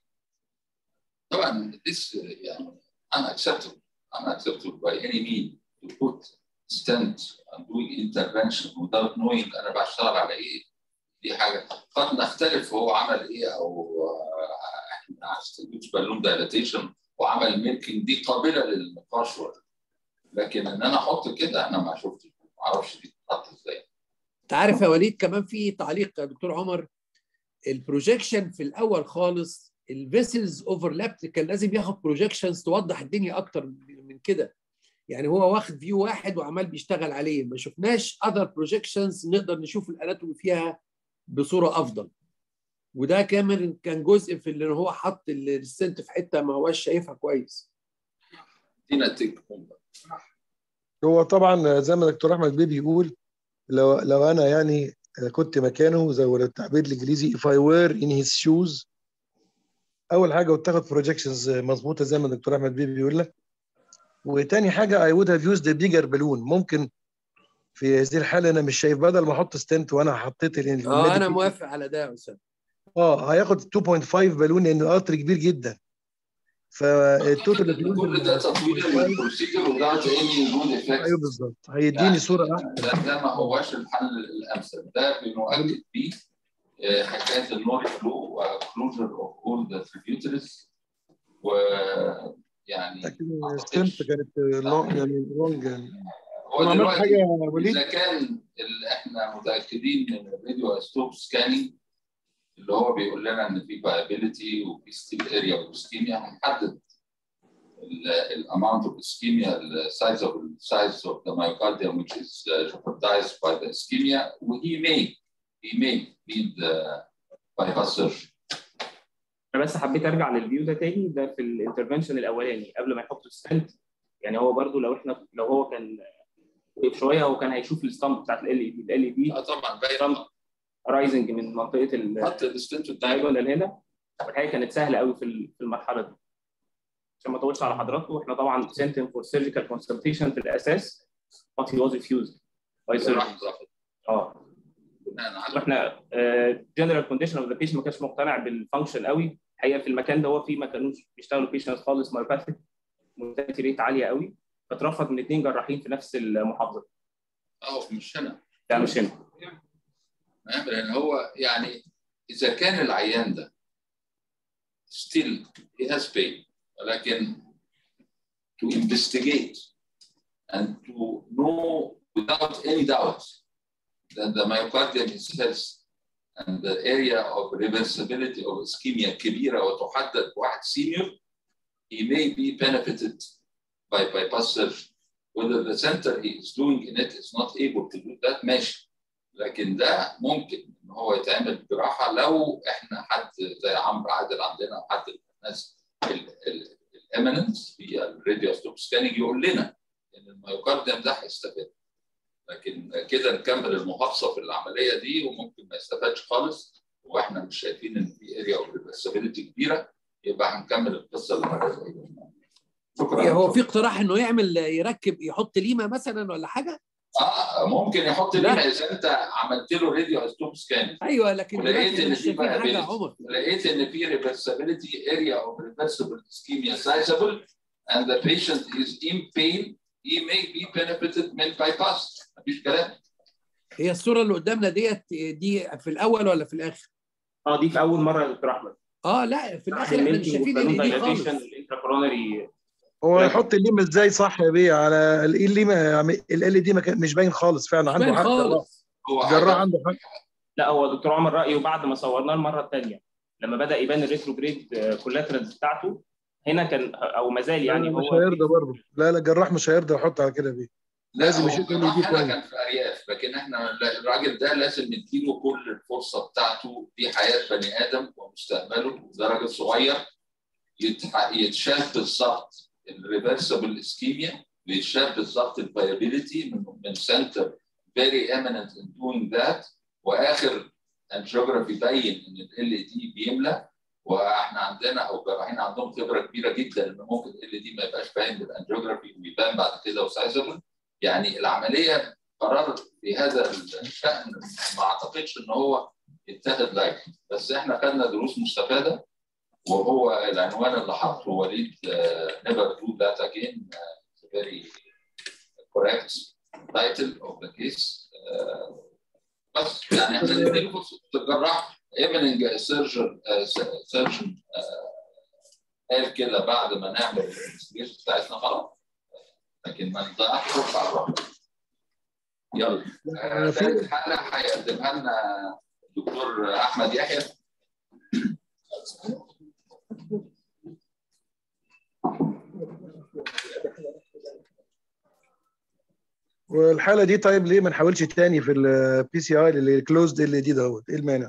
طبعا this يعني unacceptable unacceptable by any means to put stent and doing intervention without knowing انا بشتغل على ايه دي حاجه قد نختلف هو عمل ايه او آه، احنا استجوبش بالون دايلاتيشن وعمل ميلكينج دي قابله للنقاش ولا لكن ان انا احط كده انا ما شفتش ما اعرفش دي تتحط ازاي انت عارف يا وليد كمان في تعليق يا دكتور عمر البروجيكشن في الاول خالص الفيسلز اوفرلاب كان لازم ياخد بروجيكشنز توضح الدنيا اكتر من كده يعني هو واخد فيو واحد وعمال بيشتغل عليه ما شفناش اذر بروجيكشنز نقدر نشوف الاناتومي فيها بصوره افضل وده كمان كان جزء في اللي هو حط السنت في حته ما هواش شايفها كويس دي نتيجه هو طبعا زي ما دكتور احمد بيه بيقول لو لو انا يعني كنت مكانه زي ما التعبير الانجليزي if I were in his shoes اول حاجه وتاخد بروجكشنز مظبوطه زي ما الدكتور احمد بيه بيقول لك وتاني حاجه I would have used a bigger balloon ممكن في هذه الحاله انا مش شايف بدل ما احط ستنت وانا حطيت ال- اه انا الميديكال- موافق على ده يا استاذ اه هياخد 2.5 بالون لان القطر كبير جدا فالتوتال كل ده تطوير للبروسيجر without any good effects ايوه بالظبط هيديني صوره احسن ده, ده ما هواش الحل الامثل ده بنؤكد بيه آه، حكايه النور فلو وكلوجر اوف اول ذا tributaries ويعني لكن الستنت كانت لونج يعني لونج يعني هو انا عملت دلوقتي حاجه يا وليد اذا كان اللي احنا متاكدين من الراديو ستوب سكاننج اللي هو بيقول لنا ان في viability وفي ستيل اريا واسكيميا هنحدد الاماونت اوف ischemia the size of the size of the myocardium which is uh, jeopardized by the ischemia he may he may need the bypass surgery انا بس حبيت ارجع للفيو ده تاني ده في الانترفنشن الاولاني قبل ما يحط الستنت يعني هو برضو لو احنا لو هو كان وقف شويه هو كان هيشوف الستامب بتاعت ال اي دي ال اي دي اه طبعا باين رايزنج من منطقه حط الستنت الدايجونال هنا والحقيقه كانت سهله قوي في ال- في المرحله دي عشان ما اطولش على حضراتكم احنا طبعا سنتن فور سيرجيكال كونسلتيشن في الاساس but he was refused by surgeons اه واحنا جنرال كونديشن اوف ذا بيشنت ما كانش مقتنع بالفانكشن قوي الحقيقه في المكان ده هو في ما كانوش بيشتغلوا بيشنت خالص مايوباثيك مورتاليتي ريت عاليه قوي فاترفض من اثنين جراحين في نفس المحافظه اه مش هنا لا مش هنا نعم، لان هو يعني اذا كان العيان ده still he has pain ولكن to investigate and to know without any doubt that the myocardium is healthy and the area of reversibility of ischemia كبيره وتحدد بواحد senior he may be benefited by bypass surgery whether the center he is doing in it is not able to do that ماشي لكن ده ممكن ان هو يتعمل جراحه لو احنا حد زي عمرو عادل عندنا او حد من الناس الاميننس في الراديو ستوب سكاننج يقول لنا ان الميوكارديوم ده هيستفاد لكن كده نكمل المحافظه في العمليه دي وممكن ما يستفادش خالص واحنا مش شايفين ان في اريا اوف ريفرسبيلتي كبيره يبقى هنكمل القصه اللي بعدها شكرا هو في اقتراح انه يعمل يركب يحط ليمه مثلا ولا حاجه اه ممكن يحط لا. ليها اذا انت عملت له راديو ستوب سكان ايوه لكن ولقيت دلوقتي ان مش في شايفين حاجه يا viability. عمر لقيت ان في reversibility area of reversible ischemia sizable and the patient is in pain he may be benefited من bypass مفيش كلام هي الصوره اللي قدامنا ديت دي في الاول ولا في الاخر؟ اه دي في اول مره يا دكتور احمد اه لا في الاخر احنا مش شايفين ال دي خالص الانتراكورونري هو هيحط الليمه ازاي صح يا بيه على ال- الليمه ال دي ما كان- مش باين خالص فعلا عنده باين حق خالص. هو جراح عنده حق لا هو دكتور عمر رايه بعد ما صورناه المره الثانيه لما بدا يبان الريتروجريد كولاترالز بتاعته هنا كان او ما زال يعني لا، مش هو هيرضى برضه لا لا جراح مش هيرضى يحط على كده بيه لازم هو يشوف ال الجراح دي هنا كويس كان في ارياف لكن احنا لا، الراجل ده لازم نديله كل الفرصه بتاعته في حياه بني ادم ومستقبله ده راجل صغير يتح- يتشاف بالظبط الريفرسبل اسكيميا بيتشاف بالظبط الفايبيليتي من من سنتر فيري eminent in doing that واخر انجيوجرافي بين ان ال دي بيملى واحنا عندنا او جراحين عندهم خبره كبيره جدا ان ممكن ال دي ما يبقاش باين بالانجيوجرافي ويبان بعد كده وسايزبل يعني العمليه قرار في هذا الشان ما اعتقدش ان هو يتاخد لايك بس احنا خدنا دروس مستفاده وهو العنوان اللي حاطه وليد نيفر دو ذات اجين فيري correct title of the case uh, بس يعني احنا نديله فرصه الجراح ايفننج سيرجن سيرجن قال كده بعد ما نعمل الانفستيجيشن بتاعتنا خلاص لكن ما نضيعش فرصه على الراجل يلا آه، ثالث حاله هيقدمها لنا الدكتور احمد يحيى والحاله دي طيب ليه ما نحاولش تاني في البي سي اي اللي كلوزد اللي دي دوت ايه المانع؟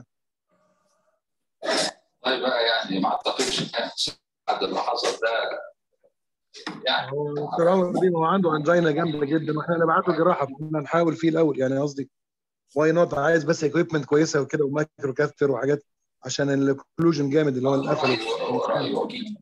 طيب بقى يعني ما اعتقدش ان بعد اللي حصل ده يعني دكتور عمر دي هو عنده انجينا جامده جدا واحنا نبعته جراحه كنا نحاول فيه الاول يعني قصدي واي نوت عايز بس اكويبمنت كويسه وكده ومايكرو كاثر وحاجات عشان الكلوجن جامد اللي هو القفل رأيه رأيه اكيد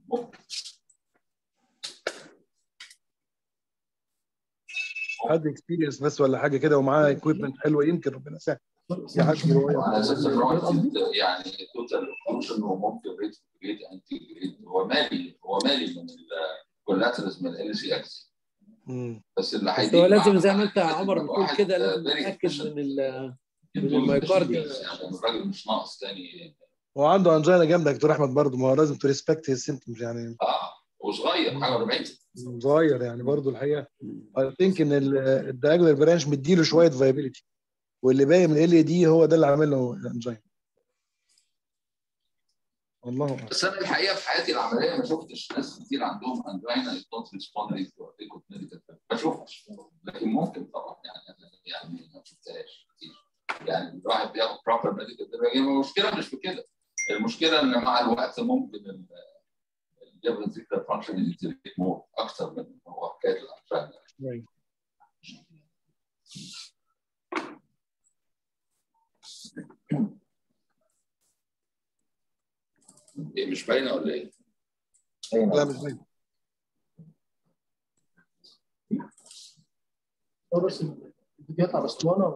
حد اكسبيرينس بس ولا حاجه كده ومعاه اكويبمنت حلوه يمكن ربنا يسهل يعدي وعلى اساس ان هو أكيد يعني توتال اوبشن وممكن ريت جريد انتي جريد هو مالي هو مالي من الكولاترز من ال سي اكس بس اللي بس هيديك هو لازم معنى زي ما انت لازم عمر يبقى بتقول واحد كده لازم very نتاكد efficient. من ال من يدوله المايكارديا يعني الراجل مش ناقص تاني هو عنده انجينا جامده يا دكتور احمد برضه ما هو لازم تو ريسبكت هيز سيمتومز يعني اه وصغير حاجه 40 صغير يعني برضه الحقيقه اي ثينك ان الدايجونال برانش مديله شويه فايبيليتي واللي باقي من ال دي هو ده اللي عامل له الانجينا والله أعلم. بس انا الحقيقه في حياتي العمليه ما شفتش ناس كتير عندهم انجينا دونت ريسبوند ما شفتش لكن ممكن طبعا يعني يعني ما شفتهاش كتير يعني الواحد بياخد بروبر ميديكال المشكله مش في كده المشكله ان مع الوقت ممكن الليفل فيكال فانكشن يتريك مور اكثر من هو حكايه الانجينا ايه مش باينه ولا ايه؟ لا مش باين هو بس الفيديوهات على اسطوانه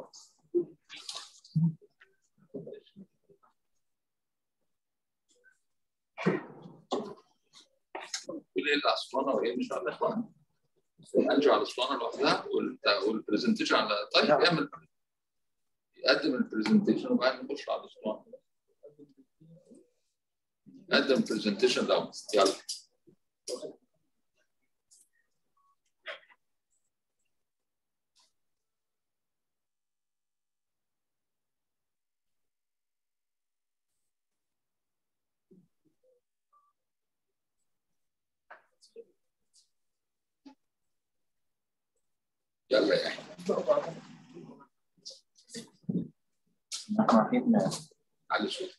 تقول ايه الاسطوانه وايه مش على الاسطوانه انجو على الاسطوانه لوحدها والبتاع- والبرزنتيشن على طيب اعمل قدم البرزنتيشن وبعدين نخش على الاسطوانه قدم برزنتيشن لو يلا يلا يا احمد بسم الله الرحمن الرحيم علي صوتك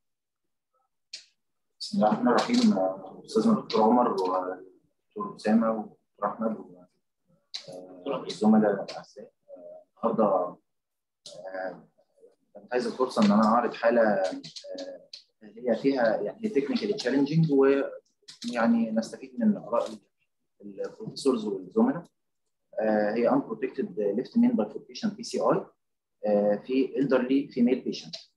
بسم الله الرحمن الرحيم استاذنا الدكتور عمر والدكتور اسامه والدكتور احمد والزملاء الاعزاء آه، النهارده آه، كنت عايز الفرصه ان انا اعرض حاله آه، هي فيها يعني تكنيكالي تشالنجينج ويعني نستفيد من اراء البروفيسورز والزملاء آه، هي unprotected left main bifurcation PCI آه، في elderly female patient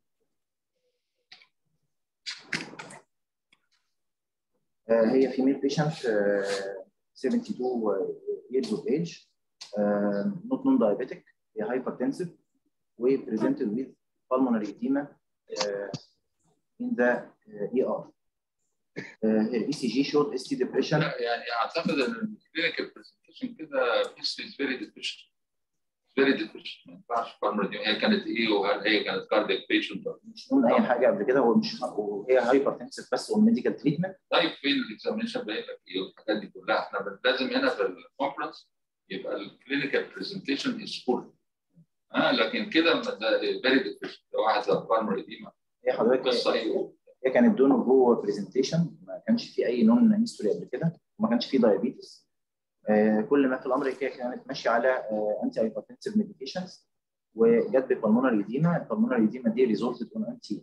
آه، هي female patient آه، 72 years of age آه، not non-diabetic هي hypertensive و presented with pulmonary edema آه، in the آه، ER. آه، her ECG showed ST depression لا يعني اعتقد ان الكلينيكال برزنتيشن كده بيس از فيري ديفيشنت فيري ديفيشنت ما ينفعش primary هي كانت ايه وهل هي كانت كاردياك بيشنت مش نقول اي حاجه قبل كده هو مش وهي هايبرتنسيف بس والميديكال تريتمنت طيب فين الاكزامينشن باين لك ايه والحاجات دي كلها احنا بن- لازم هنا في الكونفرنس يبقى الكلينيكال برزنتيشن از فول ها لكن كده فيري ديفيشنت لو واحد زي primary دي ما هي حضرتك قصه ايه هي كانت دون جوه برزنتيشن ما كانش في اي نون هيستوري قبل كده وما كانش في دايابيتس آه كل ما في الامر هي كانت ماشيه على انتي هايبرتنسيف ميديكيشنز وجت ببلمونري ايديما البلمونري ايديما دي ريزولتد اون انتي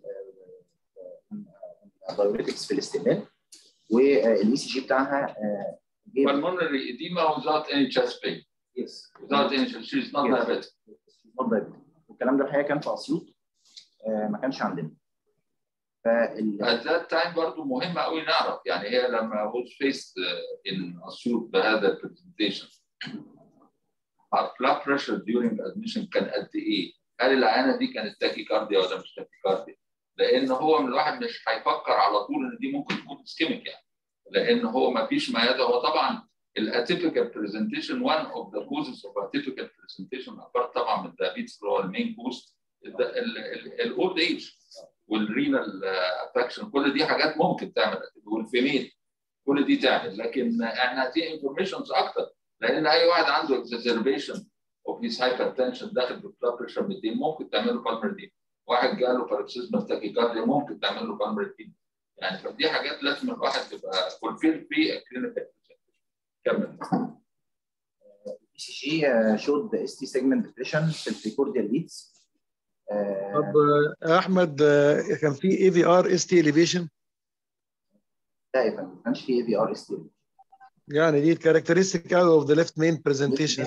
دايوريتكس في الاستقبال والاي سي جي بتاعها آه، جه pulmonary edema without any chest pain يس without any chest she's not Yes. diabetic والكلام ده الحقيقه كان في اسيوط آه، ما كانش عندنا فال at that time برضه مهم قوي نعرف يعني هي لما was faced uh, in اسيوط بهذا البرزنتيشن our blood pressure during admission كان قد ايه؟ هل العيانه دي كانت تاكيكارديا ولا مش تاكيكارديا؟ لان هو من الواحد مش هيفكر على طول ان دي ممكن تكون اسكيميك يعني لان هو ما فيش ما يده هو طبعا الاتيبيكال برزنتيشن one of the causes of atypical presentation apart طبعا من الدايابيتس اللي هو المين كوز الاولد ايج والرينال افكشن كل دي حاجات ممكن تعمل والفيميل كل دي تعمل لكن احنا عايزين انفورميشنز اكتر لان اي واحد عنده exacerbation of his hypertension داخل بالبلاد بريشر 200 ممكن تعمل له بالمر واحد جاله باروكسيزم تاكيكارديا ممكن تعمل له بالمر يعني فدي حاجات لازم الواحد تبقى فولفيل في الكلينيكال كمل البي سي جي شود اس تي سيجمنت ديبريشن في البريكورديال ليدز طب آه، احمد آه، كان في اي في ار اس تي اليفيشن لا يا فندم ما كانش في اي في ار اس تي يعني دي كاركترستيك اوف ذا ليفت مين برزنتيشن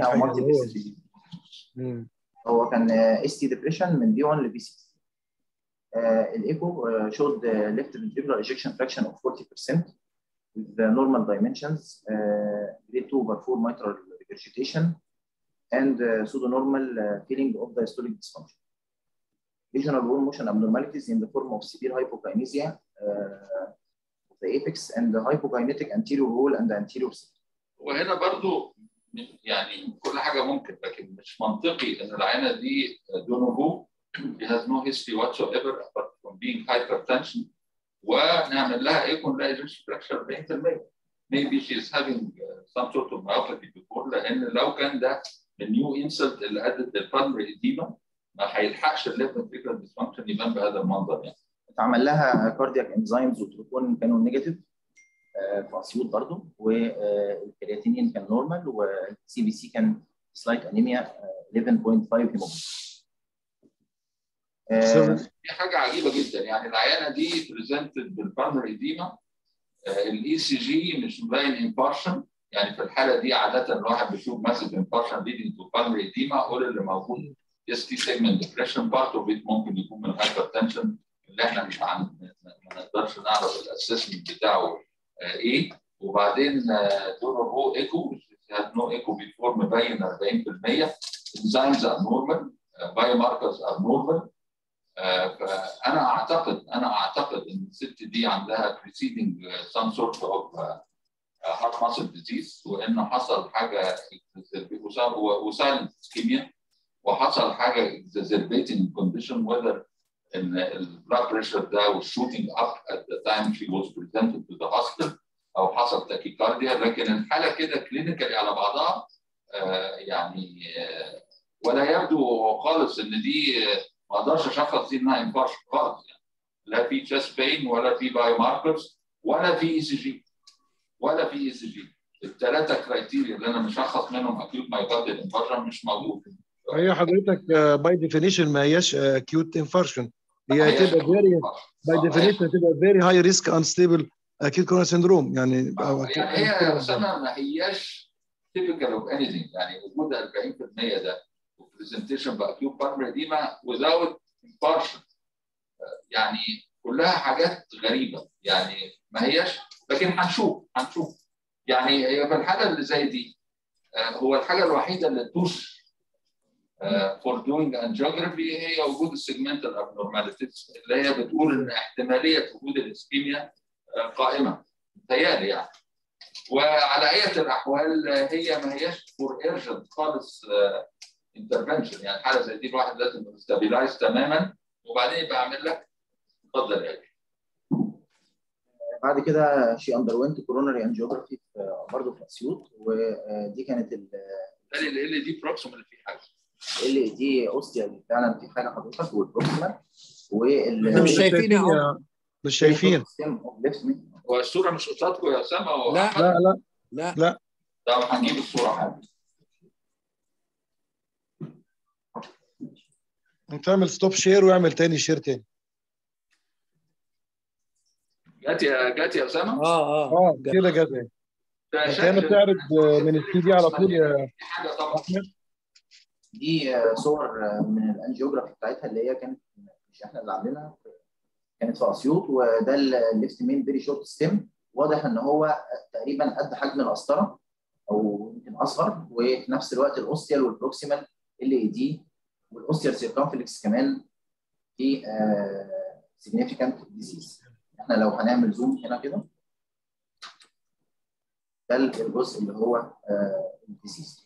هو كان اس تي ديبريشن من بي 1 لبي 6 الايكو شود ليفت ventricular ejection fraction of 40% with the normal dimensions uh, grade 2 over 4 mitral regurgitation and uh, pseudo-normal uh, feeling of diastolic dysfunction. Regional wall motion abnormalities in the form of severe hypokinesia uh, of the apex and the hypokinetic anterior wall and the anterior septum. وهنا برضو يعني كل حاجه ممكن لكن مش منطقي ان العينه دي دونوفو she has no history whatsoever apart from being hypertension ونعمل لها ايكون نلاقي جيش فراكشر 40% maybe she is having uh, some sort of myopathy before لان لو كان ده النيو انسلت اللي ادت للبالمري ايديما ما هيلحقش الليفت فيكال ديسفانكشن يبان بهذا المنظر يعني اتعمل لها كاردياك انزيمز وتروبون كانوا نيجاتيف في اسيوط برضه والكرياتينين كان نورمال والسي بي سي كان سلايت انيميا 11.5 هيموجلوبين دي حاجه عجيبه جدا يعني العيانه دي بريزنتد بالبالمري ايديما الاي سي جي مش مبين انفارشن يعني في الحاله دي عاده الواحد بيشوف ماسك انفارشن ليدنج تو بالمري ايديما قول اللي موجود اس تي سيجمنت ديبريشن بارت اوف ممكن يكون من الهايبرتنشن اللي احنا مش عن ما نقدرش نعرف الاسسمنت بتاعه ايه وبعدين دورو ايكو had no echo before مبين 40% enzymes are normal biomarkers are normal فانا اعتقد انا اعتقد ان الست دي عندها preceding some sort of heart muscle disease وانه حصل حاجه وسايلنت اسكيميا وحصل حاجه exacerbating condition whether ان البلاد بريشر ده والشوتنج اب at the time she was presented to the hospital او حصل تاكيكارديا لكن الحاله كده كلينيكالي على بعضها آه يعني آه ولا يبدو خالص ان دي آه ما اقدرش اشخص دي انها انفارش خالص يعني لا في تشست بين ولا في بايو ماركرز ولا في اي سي جي ولا في اي سي جي الثلاثه كرايتيريا اللي انا مشخص منهم اكيوت مايوكارديال انفارشن مش موجود هي حضرتك باي ديفينيشن ما هياش اكيوت انفارشن هي هتبقى فيري باي ديفينيشن هتبقى فيري هاي ريسك انستيبل اكيد كورونا سندروم يعني يعني هي يا اسامه ما هياش تيبيكال اوف اني يعني وجود 40% ده وبرزنتيشن باكيوت بالمري ديما without impartial يعني كلها حاجات غريبه يعني ما هياش لكن هنشوف هنشوف يعني هي في الحاله اللي زي دي هو الحاجه الوحيده اللي تدوش فور دوينج انجيوجرافي هي وجود السيجمنتال ابنورماليتيز اللي هي بتقول ان احتماليه وجود الاسكيميا قائمه متهيألي يعني وعلى اية الاحوال هي ما هياش فور ايرجنت خالص انترفنشن يعني حاله زي دي الواحد لازم يستابيلايز تماما وبعدين يبقى اعمل لك اتفضل يا بعد كده شي اندر كوروناري انجيوجرافي برضه في اسيوط ودي كانت ال ال دي بروكسيمال في حاجه ال دي اوستيا فعلا في حاجه حضرتك والبروكسيمال وال مش شايفين اهو مش شايفين هو الصوره مش قصادكم يا اسامه لا لا لا لا لا طب هنجيب الصوره حاجه انت اعمل ستوب شير واعمل تاني شير تاني جات يا جات يا اسامه اه اه اه كده جت اهي ده انت شكل هنا بتعرض من السي دي على طول يا حاجه طبعا احمد دي صور من الانجيوجرافي بتاعتها اللي هي كانت مش احنا اللي عاملينها كانت في اسيوط وده الليفت مين فيري شورت ستيم واضح ان هو تقريبا قد حجم القسطره او يمكن اصغر وفي نفس الوقت الاوستيال والبروكسيمال ال اي دي والاوستيال سيركمفلكس كمان في سيجنيفيكانت ديزيز احنا لو هنعمل زوم هنا كده ده الجزء اللي هو الديزيز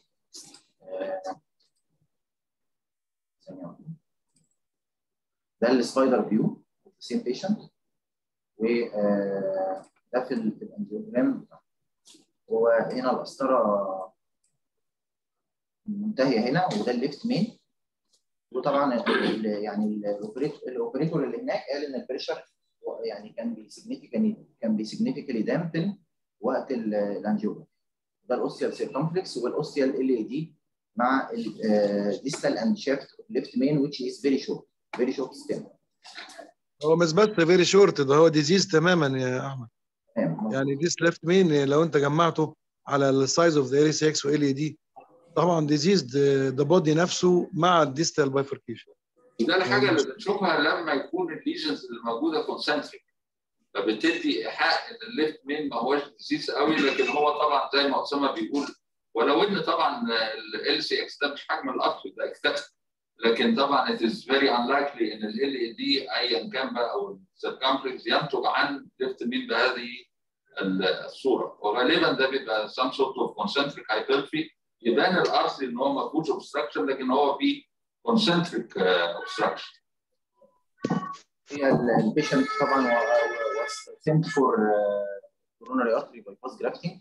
ثانيه واحده ده السبايدر فيو سيم بيشنت و ده في ال- في الانجيوجرام هو هنا القسطره منتهيه هنا وده الليفت مين وطبعا ال- يعني الاوبريتور الاوبريتور اللي هناك قال ان البريشر يعني كان بيسيجنيفيكالي كان بيسيجنيفيكالي دامبن وقت ال- الانجيوجرام ده الاوستيال سيركمفلكس والاوستيال ال اي دي مع الديستال اند شيفت ليفت مين which is very short very short stem هو مش بس فيري شورت ده هو ديزيز تماما يا احمد يعني ديس ليفت مين لو انت جمعته على السايز اوف ذا اري 6 وال اي دي طبعا ديزيز ذا بودي نفسه مع الديستال بايفركيشن ده الحاجه اللي بنشوفها لما يكون الليجنز اللي موجوده كونسنتريك فبتدي ايحاء ان الليفت مين ما هوش ديزيز قوي لكن هو طبعا زي ما اسامه بيقول ولو ان طبعا ال سي اكس ده مش حجم القطر ده اكتف لكن طبعا it is very unlikely ان ال اي دي ايا كان بقى او السيركمفلكس ينتج عن ليفت مين بهذه الصوره وغالبا ده بيبقى some sort of concentric hypertrophy يبان الارث ان هو ما فيهوش obstruction لكن هو فيه concentric uh, obstruction هي البيشنت طبعا سنت فور كوروناري ارتري باي باس جرافتنج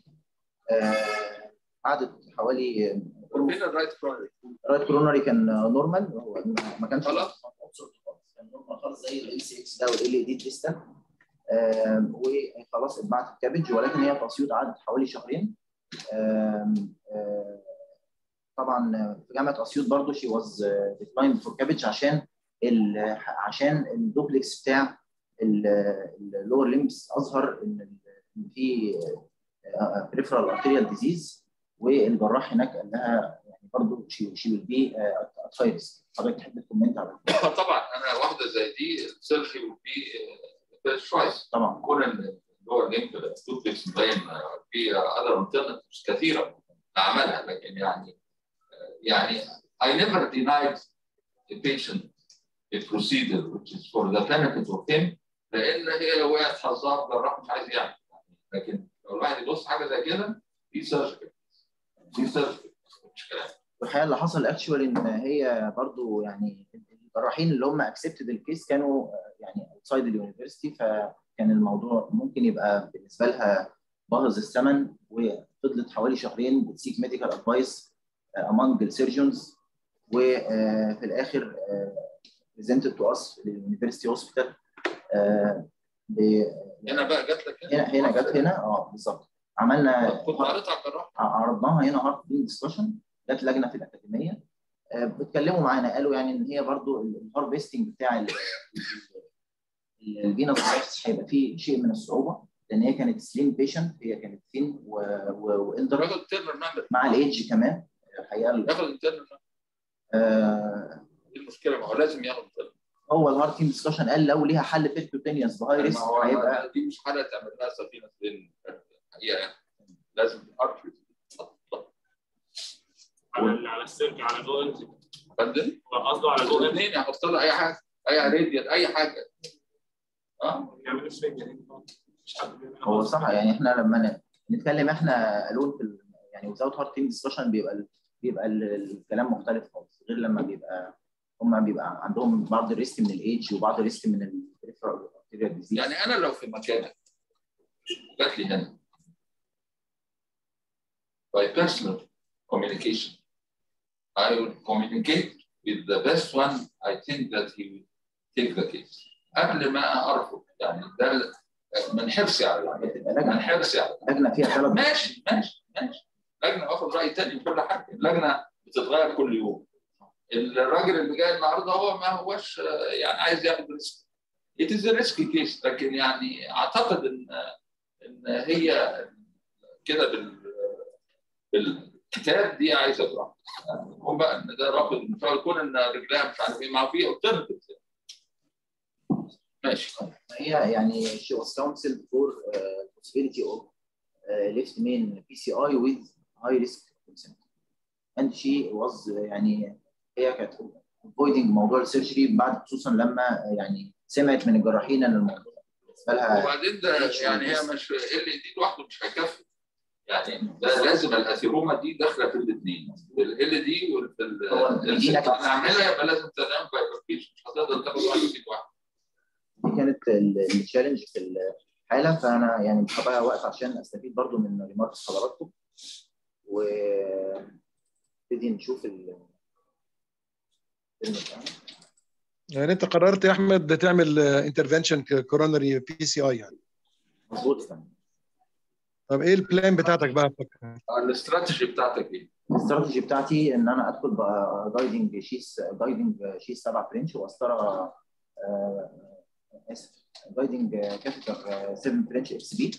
قعدت حوالي فين الرايت كورنر؟ الرايت كوروناري كان نورمال هو ما- ما كانش خلاص. كان نورمال خالص زي ال سي اكس ده والال اي دي ديستال وخلاص اتبعت الكابج ولكن هي في اسيوط قعدت حوالي شهرين آم، آه، طبعا في جامعه اسيوط برضه شي واز ديكلاين فور كابج عشان ال- عشان الدوبلكس بتاع اللور ليمبس اظهر ان إن في بريفرال ارتيريال ديزيز والجراح هناك قال لها يعني برضه شي شي ويل بي اتفايرس حضرتك تحب تكومنت على طبعا انا واحده زي دي السيرجري وفي شويس طبعا كون ان هو اللينك دوبلكس مبين في اذر alternatives كثيره نعملها لكن يعني يعني I never denied the patient a procedure which is for the benefit of him لان هي وقعت حظها جراح مش عايز يعمل لكن لو الواحد يبص حاجه زي كده دي سيرجري دي سيرجري مش كلام والحقيقه اللي حصل اكشوالي ان هي برضو يعني الجراحين اللي هم اكسبتد الكيس كانوا آه، يعني اوتسايد اليونيفرستي فكان الموضوع ممكن يبقى بالنسبه لها باهظ الثمن وفضلت حوالي شهرين بتسيك ميديكال ادفايس امونج السيرجنز وفي الاخر بريزنتد تو اس لليونيفرستي هوسبيتال هنا بقى جات لك هنا هنا جت هنا اه بالظبط عملنا كنت قريت على الجراح عرضناها هنا هارت بين ديسكشن جت لجنه في الاكاديميه آه، بيتكلموا معانا قالوا يعني ان هي برضو الهارفستنج بتاع ال- ال- الفينوس فايروس هيبقى فيه شيء من الصعوبه لان هي كانت سليم بيشنت هي كانت ثين والدر راجل تيرنر مامبر مع الايدج كمان الحقيقه ال- ياخد التيرنر آه، ايه المشكله ما هو لازم ياخد التيرنر هو الهارت تيم ديسكشن قال لو ليها حل بيركوتينيوس بهاي ما ريسك هو هيبقى دي مش حاله تعمل لها سفينه بين الحقيقه يعني لازم الارتري على على السيرك على الاو انت فندم قصده على الاو انت الاثنين يحط لها اي حاجه اي راديال اي حاجه اه يعملوا سفنجه مش حد بيعملها هو صح يعني احنا لما ن- نتكلم احنا الون في ال- يعني وزاوت هارت تيم ديسكشن بيبقى ال- بيبقى ال- الكلام مختلف خالص غير لما بيبقى هم بيبقى عندهم بعض الريسك من الايدج وبعض الريسك من البريفرال ارتيريال ديزيز يعني انا لو في مكانك جات لي هنا by personal communication I will communicate with the best one I think that he will take the case قبل ما ارفض يعني ده من حرصي على العمل بتبقى من لجنه حرصي على لجنه فيها ثلاث ماشي ماشي ماشي لجنه واخد راي تاني في كل حاجه اللجنه بتتغير كل يوم الراجل اللي جاي النهارده هو ما هوش آه، يعني عايز ياخد ريسك it is a risky case لكن يعني اعتقد ان ان هي كده بال بالكتاب دي عايزه تروح يعني هم بقى ان ده رافض مش هو يكون ان رجلها مش عارف ايه ما هو في alternatives ماشي هي يعني she was counseled for uh, possibility of uh, left main PCI with high risk consent and she was uh, يعني هي كانت avoiding موضوع السيرجري بعد خصوصا لما يعني سمعت من الجراحين ان الموضوع بالنسبه لها وبعدين ده يعني هي مش ال دي لوحده مش هيكفي يعني ده لازم الاثيروما دي داخله في الاثنين ال دي وفي هو المدينة كانت- هنعملها يبقى لازم تعمل بايفركيشن مش هتقدر تاخد واحد في واحد دي كانت التشالنج في الحاله فانا يعني مش هضيع وقت عشان استفيد برضو من ريماركس حضراتكم و نبتدي نشوف ال الفيلم بتاعنا. يعني انت قررت يا احمد تعمل انترفنشن كورونري بي سي اي يعني مظبوط يا فندم. طب ايه البلان بتاعتك بقى الاستراتيجي بتاعتك ايه؟ الاستراتيجي بتاعتي ان انا ادخل بقى جايدنج شيس جايدنج شيس 7 فرنش وقسطره آه، اسف جايدنج كافيتر 7 فرنش اكس بي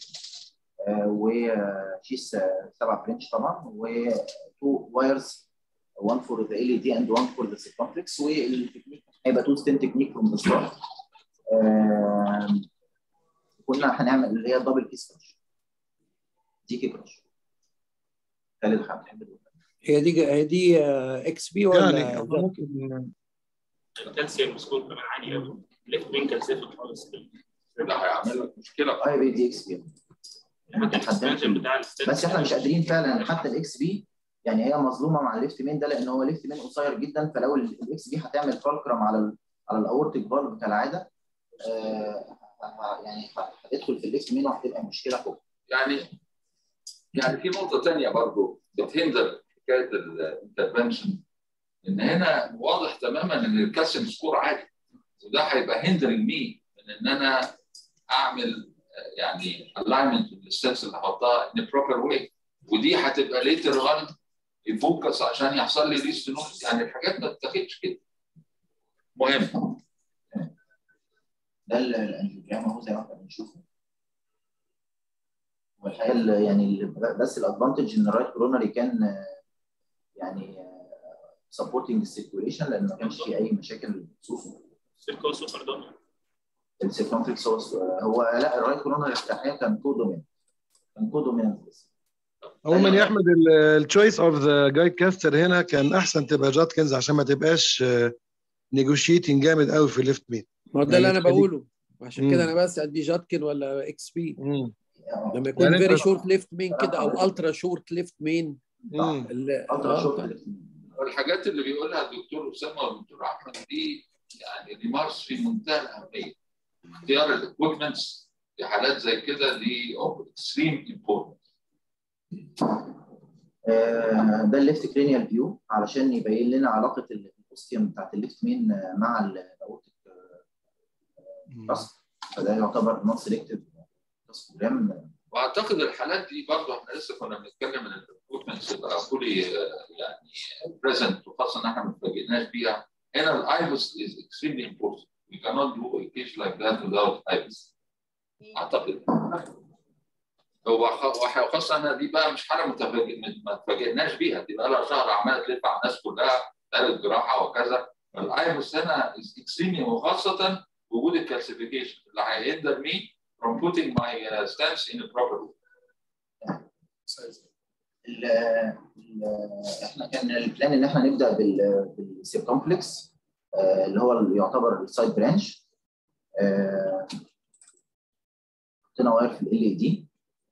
وشيس 7 فرنش طبعا وتو وايرز one for the LED and one for the circumflex والتكنيك هيبقى تو ستين تكنيك from the start آم، كنا هنعمل اللي هي دبل كيس كراش دي كي كراش خالد هتحب تقول هي دي هي دي اكس بي ولا يعني زد؟ ممكن الكالسيوم سكور كمان عالي قوي ليفت وين كالسيوم خالص لا هيعمل لك مشكله اي بي دي اكس بي حتى الاكسبانشن بتاع الستيب بس احنا مش قادرين فعلا حتى الاكس بي يعني هي مظلومه مع الليفت مين ده لان هو ليفت مين قصير جدا فلو الاكس بي هتعمل فالكرم على ال على الاورتيك فالف كالعاده آه ه- يعني ه- هتدخل في الليفت مين وهتبقى مشكله فوق يعني يعني في نقطه ثانيه برضو بتهندر حكايه الانترفنشن ان هنا واضح تماما ان الكالسيوم سكور عالي وده هيبقى هندرنج مي من ان انا اعمل آه، يعني الاينمنت للستنس اللي هحطها ان بروبر واي ودي هتبقى ليتر اون يفوكس عشان يحصل لي ريستنوز يعني الحاجات ما تتاخدش كده مهم ده ال- الانجيوجرام اهو زي ما احنا بنشوفه والحقيقه ال- يعني ال- بس الادفانتج ان الرايت كورونري كان آه، يعني سبورتنج السيركيوليشن لان ما كانش فيه اي مشاكل بخصوصه سيركوسو باردون السيركمفلكس هو هو لا الرايت كورونري الحقيقه كان كو دومينت كان كو دومينت بس عموما يا احمد التشويس اوف ذا جايد كاستر هنا كان احسن تبقى جاتكنز عشان ما تبقاش نيجوشيتنج جامد قوي في الليفت مين ما هو ده اللي انا يعني بقوله عشان مم. كده انا بسال دي جاتكن ولا اكس بي لما يكون يعني فيري أنت- شورت ليفت مين كده او الترا شورت ليفت مين مم. الترا شورت والحاجات اللي بيقولها الدكتور اسامه والدكتور احمد دي يعني ريماركس في منتهى الاهميه اختيار الاكويبمنتس في حالات زي كده دي اوف اكستريم امبورتنت آه، ده الليفت كرينيال فيو علشان يبين لنا علاقه الاوستيوم بتاعت الليفت مين آه، مع الاورتيك كاست فده يعتبر نون سيلكتيف كاستوجرام واعتقد الحالات دي برضه احنا لسه كنا بنتكلم ان الاكويبمنتس تبقى فولي يعني بريزنت وخاصه ان احنا ما اتفاجئناش بيها هنا الايبس از اكستريملي امبورتنت we cannot do a case like that without ibis اعتقد هو خ- وخاصه ان دي بقى مش حاله متفاجئ ما اتفاجئناش بيها دي بقى لها شهر عماله تلف على الناس كلها قالت جراحه وكذا الايبس هنا از اكستريملي وخاصه وجود الكالسيفيكيشن اللي هيقدر مي from putting my uh, stance in a proper way. ال- ال- احنا كان البلان ان احنا نبدا بال بالسيركمفلكس اللي هو اللي يعتبر السايد برانش حطينا واير في ال اي دي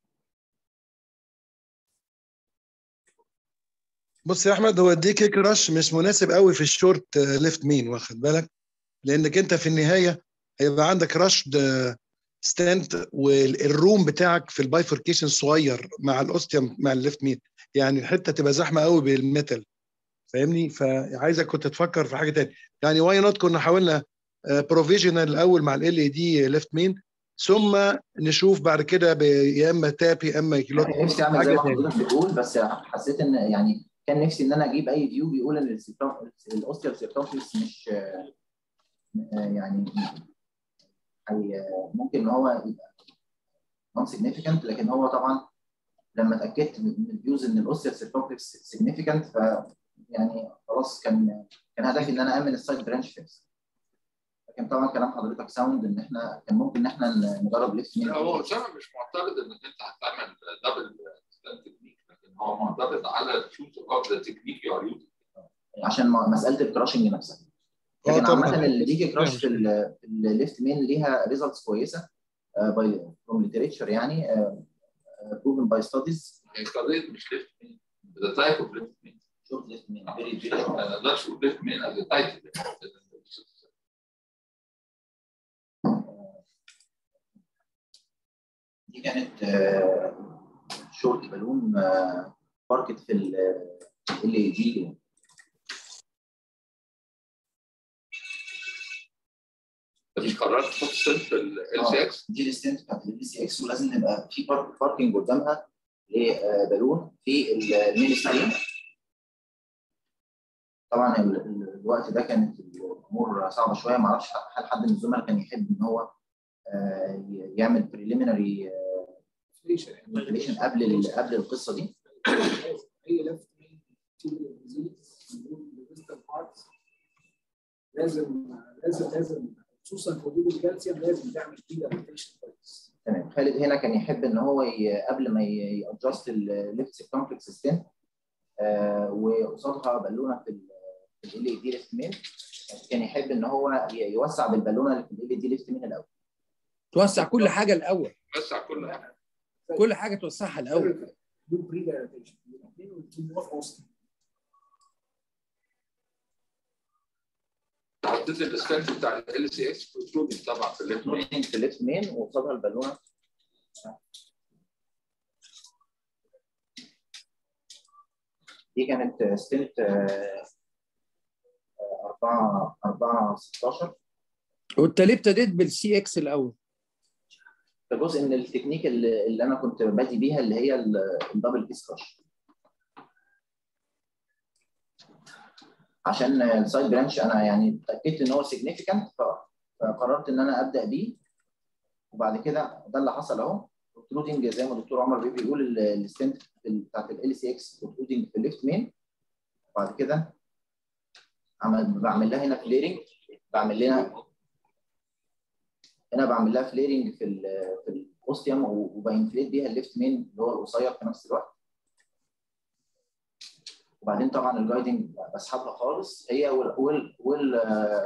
بص يا احمد هو الدي كيك رش مش مناسب قوي في الشورت ليفت مين واخد بالك لانك انت في النهايه هيبقى عندك رش ستاند والروم بتاعك في البايفوركيشن صغير مع الاوستيوم مع الليفت مين يعني الحته تبقى زحمه قوي بالميتال فاهمني فعايزك كنت تفكر في حاجه تاني يعني واي نوت كنا حاولنا بروفيجنال الاول مع ال اي دي ليفت مين ثم نشوف بعد كده ب- يا اما تاب يا اما كيلوت كان نفسي اعمل زي حاجه ما تاني حضرتك بتقول بس حسيت ان يعني كان نفسي ان انا اجيب اي فيو بيقول ان الاوستيال سيركمفلكس مش آه، يعني هي ممكن ان هو يبقى نون سيجنيفيكانت لكن هو طبعا لما اتاكدت من من الفيوز ان الاوستيال سيركمفلكس سيجنيفيكانت ف يعني خلاص كان كان هدفي ان انا امن السايد برانش فيكس لكن طبعا كلام حضرتك ساوند ان احنا كان ممكن ان احنا نجرب ليفت مين لا هو اسامه مش معترض انك انت هتعمل دبل تكنيك لكن هو معترض على تشوز اوف ذا تكنيك يو ار يوزنج عشان م- مساله الكراشنج نفسها اه لكن طبعا عامه اللي بيجي كراش في ال- في الليفت مين ليها ريزلتس كويسه باي فروم ليتريتشر يعني بروفن باي ستاديز هي قضيه مش ليفت مين ذا تايب اوف ليفت مين شورت ليفت مين فيري فيري ما نقدرش نقول ليفت مين از تايتل دي كانت شورت بالون باركت في ال اي جي مش قررت تحط سن في ال سي اكس دي الستنت بتاعت ال سي اكس ولازم نبقى في بارك باركنج قدامها لبالون في المين ستريم طبعا ال- ال- الوقت ده كانت الامور صعبه شويه ما اعرفش هل حد من الزملاء كان يحب ان هو آه، ي- يعمل بريليمينري كالكوليشن قبل ال- قبل القصه دي هي لفت لازم لازم لازم خصوصا في وجود الكالسيوم لازم تعمل فيه ادابتيشن كويس تمام خالد هنا كان يحب ان هو ي- قبل ما يادجست الليفت سيركمفلكس ستين وقصادها بالونه في ال اي دي ليفت مين كان يحب ان هو ي- يوسع بالبالونه اللي في ال دي ليفت مين الاول توسع كل حاجه الاول وسع كل حاجه كل حاجه توسعها الاول دو بري دايلاتيشن الاثنين والاثنين واقف وسط حطيت الستنت بتاع ال سي اكس بروتروبين طبعا في الليفت مين مين في الليفت مين وقصادها البالونه دي كانت ستنت 4 4 16 وانت ليه ابتديت بالسي اكس الاول؟ ده جزء من التكنيك اللي, اللي انا كنت بادي بيها اللي هي ال- الدبل بيس كراش عشان السايد برانش انا يعني اتاكدت ان هو سيجنيفيكانت فقررت ان انا ابدا بيه وبعد كده ده اللي حصل اهو بروترودنج زي ما الدكتور عمر بيه بيقول ال- الستنت بتاعت ال سي اكس بروترودنج في الليفت مين وبعد كده عمل بعمل لها هنا فليرنج بعمل لها هنا بعمل لها فليرنج في ال في الاوستيوم وبانفليت بيها الليفت مين اللي هو القصير في نفس الوقت وبعدين طبعا الجايدنج بسحبها خالص هي وال وال وال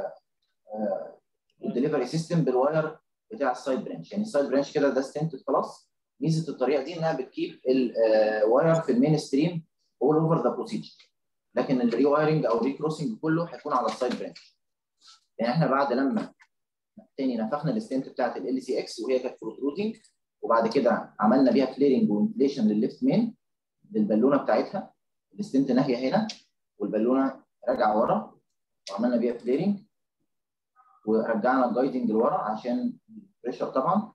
الدليفري سيستم بالواير بتاع السايد برانش يعني السايد برانش كده ده ستنتد خلاص ميزه الطريقه دي انها بتكيب الواير في المين ستريم اول اوفر ذا بروسيجر لكن الري وايرنج او الري كروسنج كله هيكون على السايد برانش يعني احنا بعد لما تاني نفخنا الستنت بتاعت ال سي اكس وهي كانت بروترودنج وبعد كده عملنا بيها فليرنج وانفليشن للليفت مين للبالونه بتاعتها الستنت ناحيه هنا والبالونه راجعه ورا وعملنا بيها فليرنج ورجعنا الجايدنج لورا عشان البريشر طبعا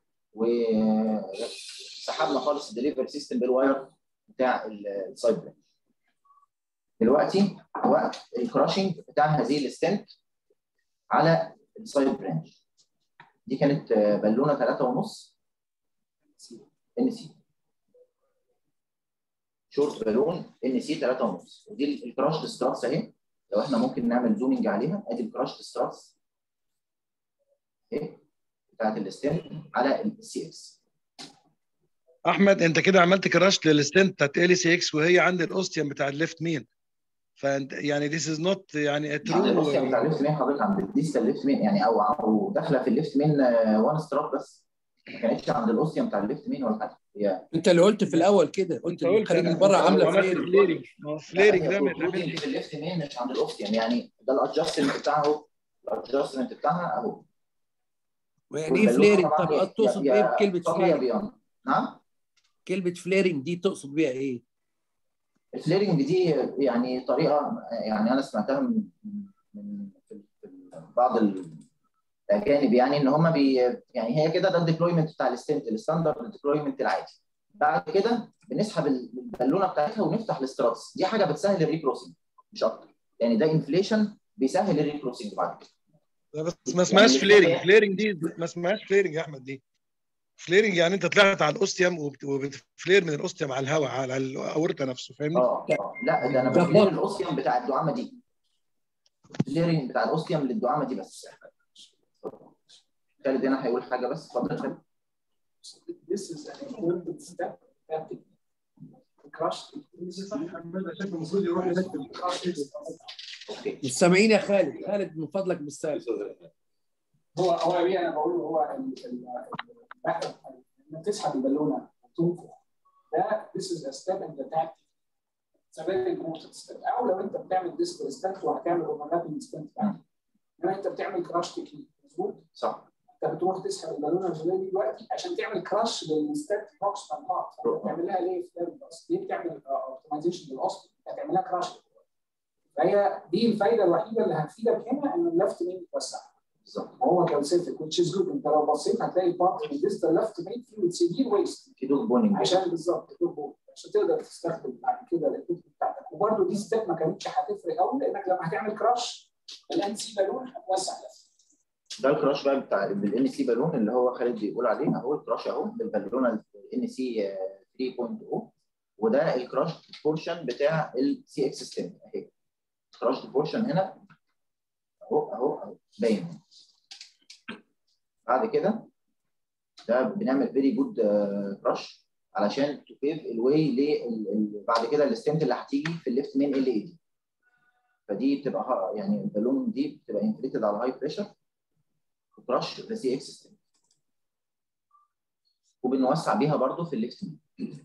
وسحبنا خالص الدليفري سيستم بالواير بتاع السايد برانش دلوقتي وقت الكراشنج بتاع هذه الستنت على السايد برانش دي كانت بالونه 3 ونص ان سي شورت بالون ان سي 3 ونص ودي الكراش ستراتس اهي لو احنا ممكن نعمل زومنج عليها ادي الكراش ستراتس اهي بتاعت الستيم على السي اكس احمد انت كده عملت كراش للستنت بتاعت ال سي اكس وهي عند الاوستيوم بتاع الليفت مين فانت يعني ذيس از نوت يعني عند الاوستيوم بتاع الليفت مين حضرتك عند الديستال ليفت مين يعني او او داخله في الليفت مين وان ستراب بس ما كانتش عند الاوستيوم بتاع الليفت مين ولا حاجه هي انت اللي قلت في الاول كده قلت قلت الخارج أنا. من بره عامله عملت فلير فليرنج فليرنج ده ما بروتين يتعملش في الليفت مين مش عند الاوستيوم يعني ده الادجستمنت بتاعها اهو الادجستمنت بتاعها اهو يعني ايه فليرنج طب طبعاً تقصد يا- ايه يا بكلمه صافي يا فليرنج بيان نعم كلمه فليرنج دي تقصد بيها ايه الفليرنج دي يعني طريقه يعني انا سمعتها من من في في بعض الاجانب يعني ان هم بي يعني هي كده ده الديبلويمنت بتاع الستنت الستاندرد ديبلويمنت العادي بعد كده بنسحب البالونه بتاعتها ونفتح الاستراتس دي حاجه بتسهل الريكروسنج مش اكتر يعني ده انفليشن بيسهل الريكروسنج بعد كده لا بس ما اسمهاش فليرنج فليرنج دي ما اسمهاش فليرنج يا احمد دي فليرنج يعني انت طلعت على الاوستيوم وبت- وبتفلير من الاوستيوم على الهواء على الاورطه نفسه فاهمني؟ اه آه. لا ده انا ده بفلير فرق. الاوستيوم بتاع الدعامه دي فليرنج بتاع الاوستيوم للدعامه دي بس خالد هنا هيقول حاجه بس اتفضل خالد This is an important step that the crush المفروض يروح هناك في اوكي مش سامعين يا خالد خالد من فضلك بالسالب هو هو ايه انا بقول هو ال- ال- ال- لما تسحب البالونه وتنفخ ده this is a step in the tactic it's a very important step او لو انت بتعمل ديسك ستنت وهتعمل اوفرلابنج ستنت بعد انما انت بتعمل كراش تكنيك مظبوط صح انت بتروح تسحب البالونه الغذائيه دي دلوقتي عشان تعمل كراش للستات بوكس من بعض فانت بتعملها ليه في ده بس ليه بتعمل اوبتمايزيشن للاصل هتعملها كراش فهي دي الفايده الوحيده اللي هتفيدك هنا ان اللفت مين يتوسع بالظبط وهو كالسيفيك which is good انت لو بصيت هتلاقي بارت من ديست لفت مين فيه سيفير ويست في دوج بونينج عشان بالظبط دوج بول عشان تقدر تستخدم بعد كده الايكويبمنت بتاعتك وبرده دي ستيب ما كانتش هتفرق قوي لانك لما هتعمل كراش الان سي بالون هتوسع لفت ده الكراش بقى بتاع بالان سي بالون اللي هو خالد بيقول عليه اهو الكراش اهو بالبالونه ان سي 3.0 وده الكراش بورشن بتاع السي اكس ستيم اهي الكراش بورشن هنا اهو اهو اهو باين بعد كده ده بنعمل فيري جود كراش علشان تبيف الواي ل بعد كده الستنت اللي هتيجي في الليفت مين ال اي دي فدي بتبقى ها- يعني البالون دي بتبقى انفليتد على هاي بريشر وكراش ذا سي اكس ستنت وبنوسع بيها برضو في الليفت مين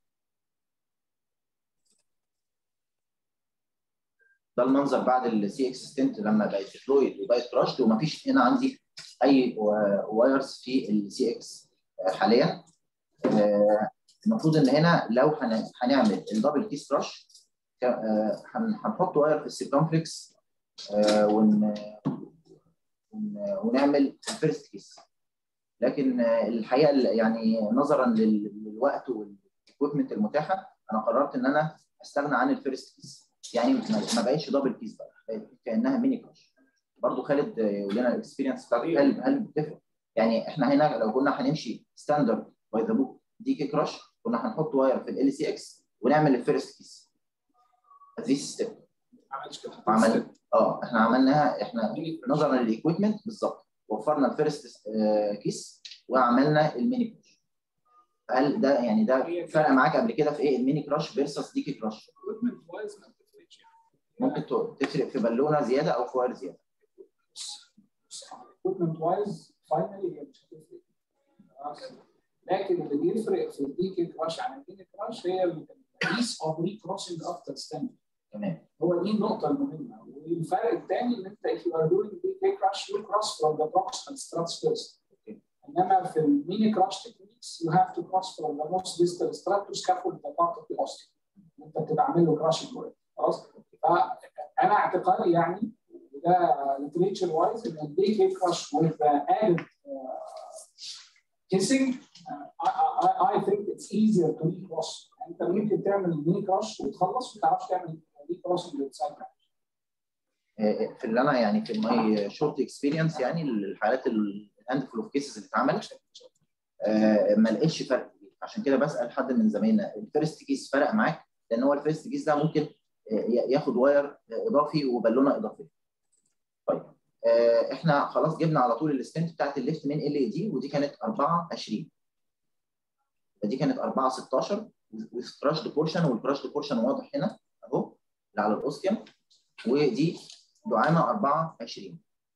ده المنظر بعد السي اكس ستنت لما بقت ديبلويد وبقت كراشد ومفيش هنا عندي اي وايرز في السي اكس حاليا آه، المفروض ان هنا لو هن- هنعمل الدبل كيس كراش آه، هن- هنحط واير في السيركمفلكس آه، ون ون- ونعمل الفيرست كيس لكن آه، الحقيقه ال- يعني نظرا لل- للوقت والاكويبمنت المتاحه انا قررت ان انا استغنى عن الفيرست كيس يعني ما ما بقتش دبل كيس بقى بقت كانها ميني كراش برضه خالد آه، يقول لنا الاكسبيرينس بتاعته هل هل بتفرق؟ يعني احنا هنا لو كنا هنمشي ستاندرد باي ذا بوك دي كي كراش كنا هنحط واير في ال سي اكس ونعمل الفيرست كيس ذيس ستيب عمل اه احنا عملناها احنا نظرا للايكويبمنت بالظبط وفرنا الفيرست كيس وعملنا الميني كراش هل ده يعني ده فرق معاك قبل كده في ايه الميني كراش فيرسس ديكي كراش ممكن ت- تفرق في بالونه زياده او في واير زياده equipment وايز فاينلي هي مش هتفرق خلاص؟ لكن اللي بيفرق في الدي كي كراش عن الدي كراش هي البيس اوف ري كروسنج افتر ستاند تمام هو دي النقطه المهمه والفرق الثاني ان انت if you are doing دي كي كراش you cross from the proximal struts first انما في الميني كراش تكنيكس you have to cross from the most distal strut to scaffold the part of the ostium انت بتبقى عامل له كراشنج خلاص فانا اعتقادي يعني وده literature وايز ان الدي كي كراش with the added uh, kissing uh, I, I, I think it's easier to recross انت ممكن تعمل ميني كراش وتخلص وما تعرفش تعمل ريكروسنج للسايد آه، في اللي انا يعني في ماي شورت اكسبيرينس يعني الحالات الهاند فول اوف كيسز اللي اتعملت آه، ما لقيتش فرق كبير. عشان كده بسال حد من زمايلنا الفيرست كيس فرق معاك لان هو الفيرست كيس ده ممكن آه، ي- ياخد واير اضافي وبالونه اضافيه. طيب آه، احنا خلاص جبنا على طول الستنت بتاعت الليفت من ال اي دي ودي كانت 4 20 فدي كانت 4 16 والكراش بورشن والكراش بورشن واضح هنا اهو اللي على الاوستيوم ودي دعامه 4 20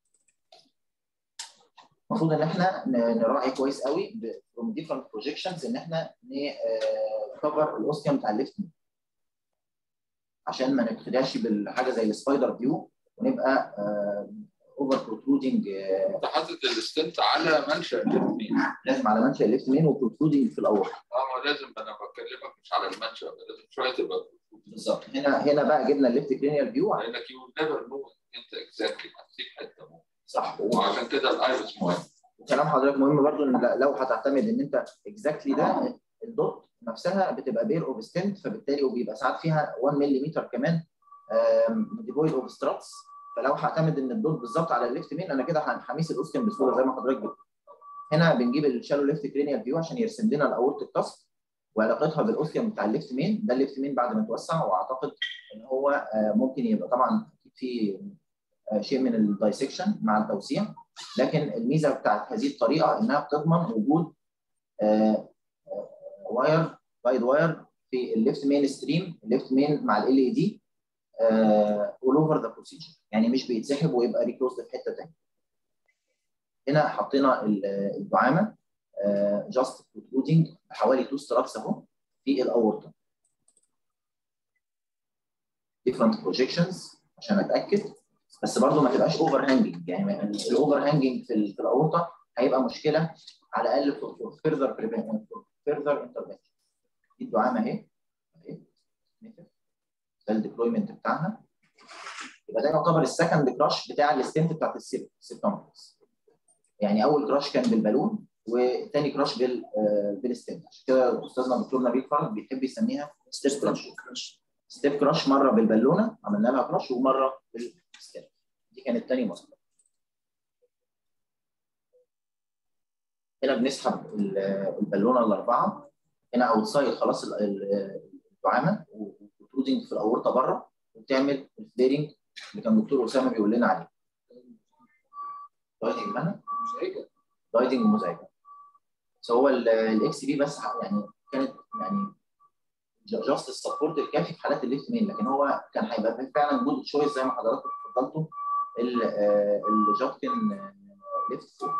المفروض ان احنا ن- نراعي كويس قوي from different projections ان احنا نكفر الاوستيوم بتاع الليفت مين عشان ما نتخدعش بالحاجه زي السبايدر فيو ونبقى اوفر بروترودنج انت حاطط الستنت على منشا الاثنين لازم على منشا الليفت مين وبروترودنج في الاول اه ما لازم انا بكلمك مش على المنشا لازم شويه تبقى بالظبط هنا هنا بقى جبنا الليفت كرينيال فيو لانك يو نيفر نو انت اكزاكتلي هتسيب حته مو. صح وعشان كده الايرس مهم وكلام حضرتك مهم برضو ان ل- لو هتعتمد ان انت اكزاكتلي ده الدوت نفسها بتبقى بير اوف ستنت فبالتالي وبيبقى ساعات فيها 1 ملم كمان ديفويد اوف ستراتس فلو هعتمد ان الدوت بالظبط على الليفت مين انا كده هن- هميس الاوستيوم بسهوله زي ما حضرتك جبت هنا بنجيب الشالو ليفت كرينيال فيو عشان يرسم لنا الاورت الكسر وعلاقتها بالاوستيوم بتاع الليفت مين ده الليفت مين بعد ما توسع واعتقد ان هو آه، ممكن يبقى طبعا اكيد في آه، شيء من الدايسكشن مع التوسيع لكن الميزه بتاعت هذه الطريقه انها بتضمن وجود واير وايد واير في الليفت مين ستريم الليفت مين مع ال اي دي اول اوفر ذا بروسيجر يعني مش بيتسحب ويبقى ريكلوزد في حته ثانيه هنا حطينا الدعامه جاست بروترودنج حوالي 2 ستراكس اهو في الاورطه different projections عشان اتاكد بس برضه ما تبقاش اوفر هانجنج يعني الاوفر هانجنج في ال- في الاورطه هيبقى مشكله على الاقل في فيرذر فيرذر انترفنشن دي الدعامه اهي اهي ده الديبلويمنت بتاعها يبقى ده يعتبر السكند كراش بتاع الستنت بتاعت السيركمفلكس يعني اول كراش كان بالبالون وتاني كراش بال آه، بالستنت عشان كده استاذنا الدكتور نبيل فرج بيحب يسميها ستيب كراش ستيب كراش مره بالبالونه عملنا لها كراش ومره بالستنت دي كانت تاني مسألة هنا بنسحب ال- البالونه الاربعه هنا اوتسايد خلاص ال- ال- الدعامه وبروترودنج في الاورطه بره وبتعمل الفليرنج اللي كان دكتور اسامه بيقول لنا عليه دايدنج مالها؟ مزعجه دايدنج مزعجه بس هو الاكس بي بس يعني كانت يعني جاست السبورت الكافي في حالات الليفت مين لكن هو كان هيبقى فعلا جود تشويس زي ما حضراتكم اتفضلتوا ال- آه، الجاكتن ليفت فوق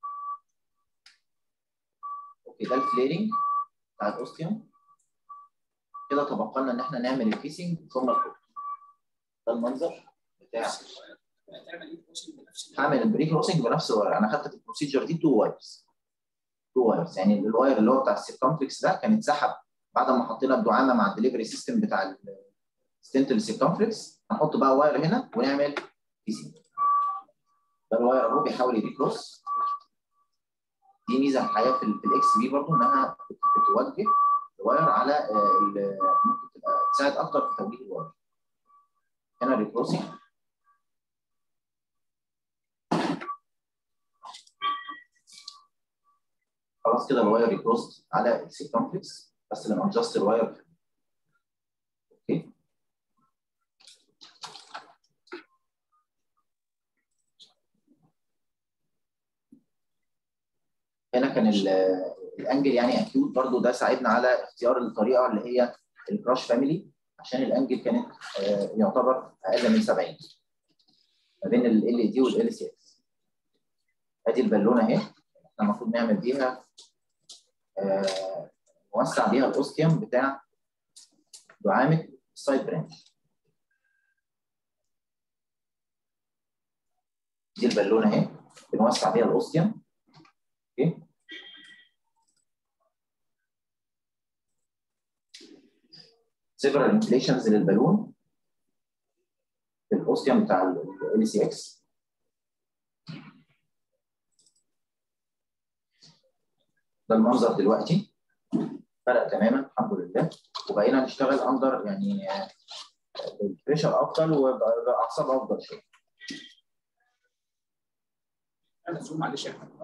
اوكي ده الفليرنج بتاع الاوستيوم كده تبقى لنا ان احنا نعمل الفيسنج ثم الكورت ده المنظر بتاع هتعمل ايه بروسيس بنفس هعمل البري كروسنج بنفس الواير انا خدت في البروسيجر دي تو وايرز تو وايرز يعني الواير اللي هو بتاع السيركمفلكس ده كان اتسحب بعد ما حطينا الدعامه مع الدليفري سيستم بتاع الستنت السيركمفلكس هنحط بقى واير هنا ونعمل فيسنج ده الواير اهو بيحاول يدي كروس دي ميزه الحقيقه في, ال- في الاكس بي برضو انها بت- بتوجه الواير على آه، ال- ممكن تبقى تساعد اكتر في توجيه الواير هنا ريكروسنج خلاص كده الواير ريكروست على السيركمفلكس بس لما ادجست الواير اوكي هنا كان ال- الانجل يعني اكيوت برضو ده ساعدنا على اختيار الطريقه اللي هي الكراش فاميلي عشان الانجل كانت آه، يعتبر اقل من 70 ما بين ال دي وال سي اكس ادي البالونه اهي احنا المفروض نعمل بيها آه، نوسع بيها الاوستيوم بتاع دعامه السايد برانش دي البالونه اهي بنوسع بيها الاوستيوم اوكي several inflations للبالون في الاوستيوم بتاع ال سي اكس ده المنظر دلوقتي فرق تماما الحمد لله وبقينا نشتغل اندر يعني البريشر افضل وباعصاب افضل شويه انا زوم معلش يا احمد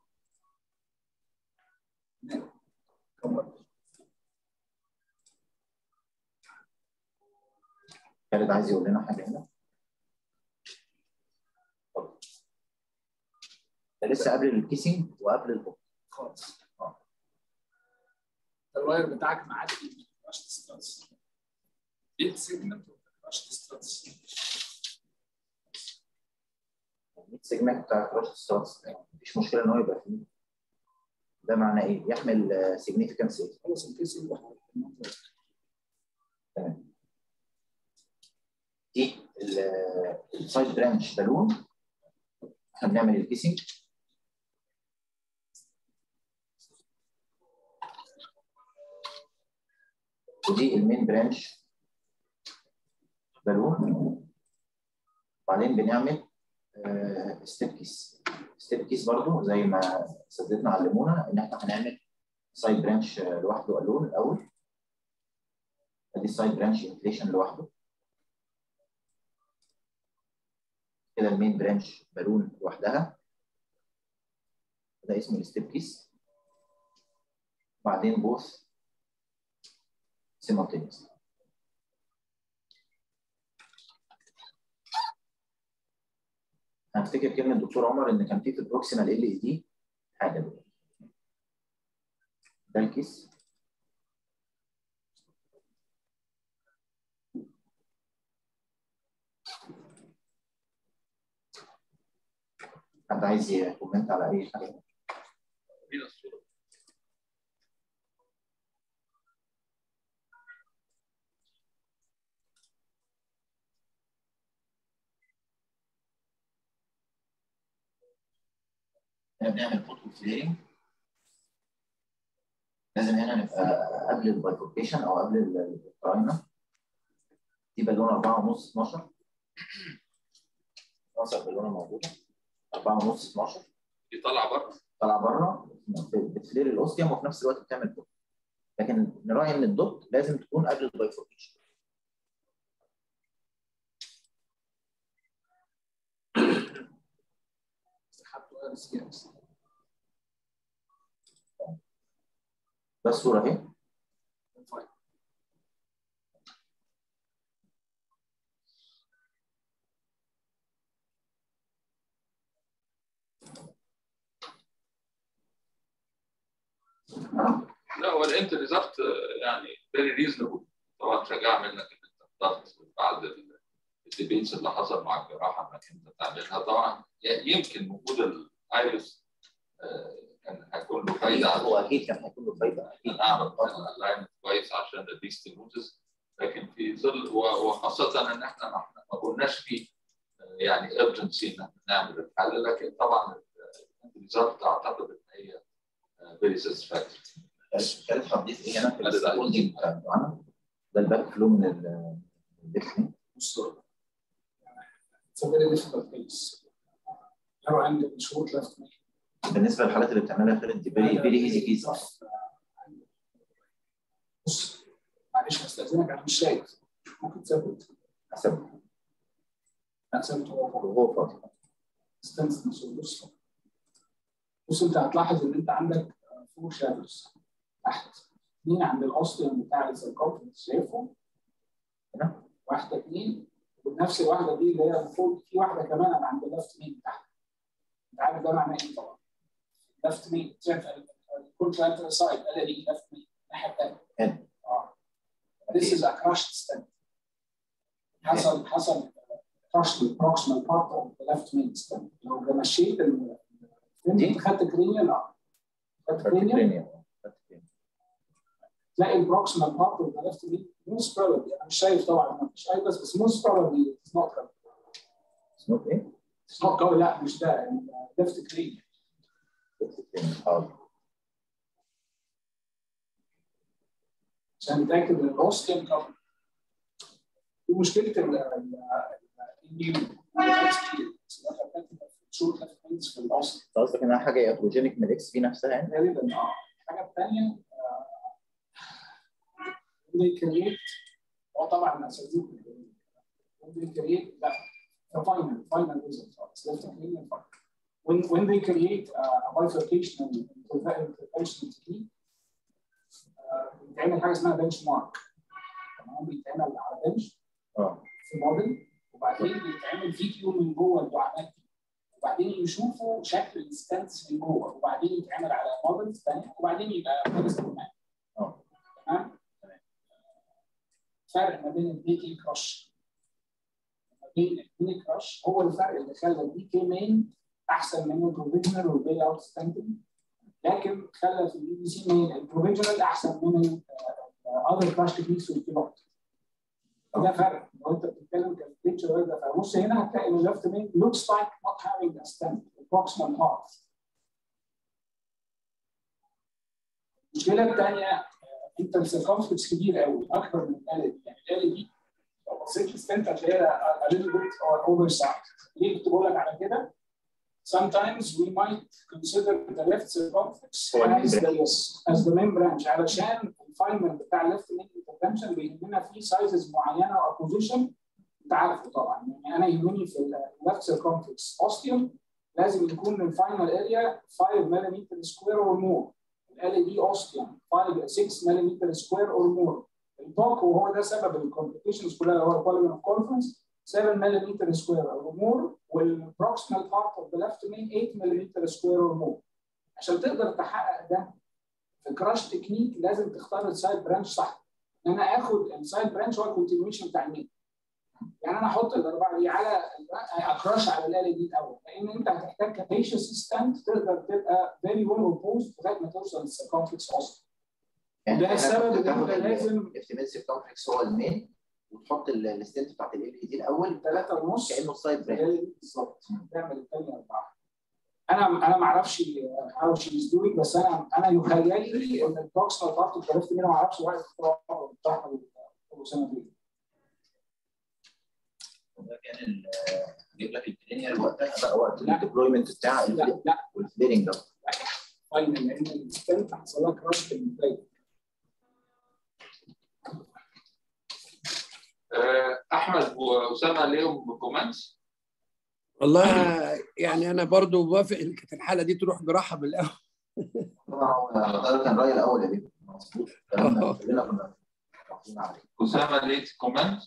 خالد عايز يقول لنا حاجه هنا اتفضل. ده لسه قبل الكيسنج وقبل البوك خالص الواير بتاعك معدي من كراش ستراتس ايه سيجمنت كراش ستراتس 100 سيجمنت بتاع كراش ستارتس مفيش مشكله ان هو يبقى فيه ده معناه ايه؟ يحمل سيجنيفيكانس ايه؟ خلص الكيسنج تمام دي السايد برانش بالون احنا بنعمل الكيسنج ودي المين برانش بالون وبعدين بنعمل ستيب كيس ستيب كيس برضو زي ما اساتذتنا علمونا ان احنا هنعمل سايد برانش لوحده الون الاول ادي السايد برانش انفليشن لوحده كده المين برانش بالون لوحدها ده اسمه الستيب كيس بعدين بوث simultaneously هفتكر كلمه دكتور عمر ان كان في في البروكسيمال ال اي دي حاجه دلوقتي. ده الكيس حد عايز يكومنت على اي حاجه فينا الصورة هنا بنعمل فوتو فليرنج لازم هنا نبقى قبل البايفوركيشن او قبل القراينه دي بالونه 4 ونص 12 12 بالونه موجوده 4 ونص 12 دي طالعة بره طالعه بره بتفلير الاوستيوم وفي نفس الوقت بتعمل دوت لكن نراعي ان الدوت لازم تكون قبل البايفوركيشن ده الصوره اهي لا هو الانت ريزلت يعني فيري ريزونبل طبعا شجاع منك ان انت اخترت بعد الديبيتس اللي حصل مع الجراحه انك انت تعملها طبعا يمكن وجود الايرس آه، كان هيكون له فايده هو اكيد كان هيكون له فايده اكيد نعمل الالاينمنت كويس عشان الديستيموزز لكن في ظل و- وخاصه ان احنا ما ما كناش في آه، يعني urgency ان احنا نعمل الحل لكن طبعا الريزلت اعتقد ان هي فيري ساتسفاكتوري ثالث هضيف ايه هنا في السكولدنج بتاعنا ده الباك فلو من ال- الديكلين It's a very difficult case. لو عندك شروط left main. بالنسبه للحالات اللي بتعملها خالد دي فيري فيري ايزي كيس بص معلش هستأذنك انا مش شايف ممكن تثبت حسب لا ثبت هو فوق. وهو فاضي استنى بص بص انت هتلاحظ ان انت عندك فور شادوز تحت اثنين عند الاوستيوم بتاع السيركمفرنس شايفهم هنا واحده اثنين ونفس الواحده دي اللي هي المفروض في واحده كمان عند اللفت مين تحت انت عارف ده معناه ايه طبعا لفت مين شايف الكونترانتر سايد قال لي لفت مين الناحيه الثانيه هنا اه This is a crushed stent. حصل حصل crush البروكسيمال part of the left main stem. لو مشيت ال انت خدت كرينيال اه خدت كرينيال تلاقي البروكسيمال part of the left main most probably انا مش شايف طبعا ما فيش اي بس بس most probably it's not covered. سموك ايه؟ It's not covered لا مش ده left cranial. حاضر عشان نتاكد ان الاوستيوم كفر. دي مشكله ال ال النيو شورت ليفت مينز في الاوستيوم. انت قصدك انها حاجه ياتروجينيك من الاكس في نفسها يعني؟ غالبا اه الحاجه الثانيه they create هو طبعا اساتذتنا when they create لا the final final result it's left cranial final when when they create uh, a bifurcation intervention technique uh, بيتعمل حاجه اسمها بنش مارك تمام بيتعمل على بنش اه في موديل وبعدين بيتعمل فيديو من جوه الدعامات دي وبعدين يشوفوا شكل الستانس من جوه وبعدين يتعمل على موديلز ثانيه وبعدين يبقى فيرست كمان اه تمام فرق ما بين الدي كي كراش ما بين الدي كراش هو الفرق اللي خلى الدي كي مين احسن من البروفيجنال والبي اوت ستاندنج لكن خلى في الدي بي سي مين البروفيجنال احسن من الاذر كراش تكنيكس والبيلوت ده فرق لو انت بتتكلم كالبيكتشر ده فرق بص هنا هتلاقي ان الليفت مين looks like not having a stent proximal part المشكله الثانيه انت السيركمفلكس كبير قوي اكبر من الاله دي يعني الاله دي لو بصيت للستنت هتلاقيها a little bit oversized ليه كنت بقول لك على كده؟ sometimes we might consider the left circumflex as the, as the main branch علشان الفاينل بتاع الليفت مين انترفنشن بيهمنا فيه سايزز معينه او بوزيشن انت عارفه طبعا يعني انا يهمني في الليفت سيركمفلكس اوستيوم لازم يكون الفاينل اريا 5 ملم سكوير اور مور ال دي اوستيوم 5 6 ملم سكوير اور مور الباك وهو ده سبب الكومبليكيشنز كلها اللي هو البوليمر اوف كونفرنس 7 ملم سكوير اور مور والبروكسيمال بارت اوف ذا ليفت مين 8 ملم سكوير اور مور عشان تقدر تحقق ده في كراش تكنيك لازم تختار السايد برانش صح ان انا اخد السايد برانش هو الكونتينيوشن بتاع المين يعني انا احط الاربعه دي على اكراش على الالي دي الاول لان انت هتحتاج كابيشس ستاند تقدر تبقى فيري ويل اوبوزد لغايه ما توصل للسيركمفلكس اصلا يعني ده السبب ان انت لازم الافتيميت سيركمفلكس هو المين وتحط ال- الستنت بتاعت ال دي الاول ثلاثة ونص كانه سايد برانش بالظبط تعمل الثانيه اربعه انا انا ما اعرفش هاو شي از دوينج بس انا انا يخيل لي ان البروكسيمال بارت عرفت منها ما اعرفش وقت بتاعها الاسامه دي ده كان ال- بيجيب لك البلينير وقتها بقى وقت الديبلويمنت بتاع لا لا والفليرنج ده فاينل لان الستنت حصل لها كراش في البدايه آه، احمد واسامه ليهم كومنتس والله يعني انا برضو بوافق ان كانت الحاله دي تروح جراحه بالاول طبعا هو ده كان راي الاول يا بيه مظبوط كلامنا كلنا كنا متفقين عليه اسامه ليك كومنت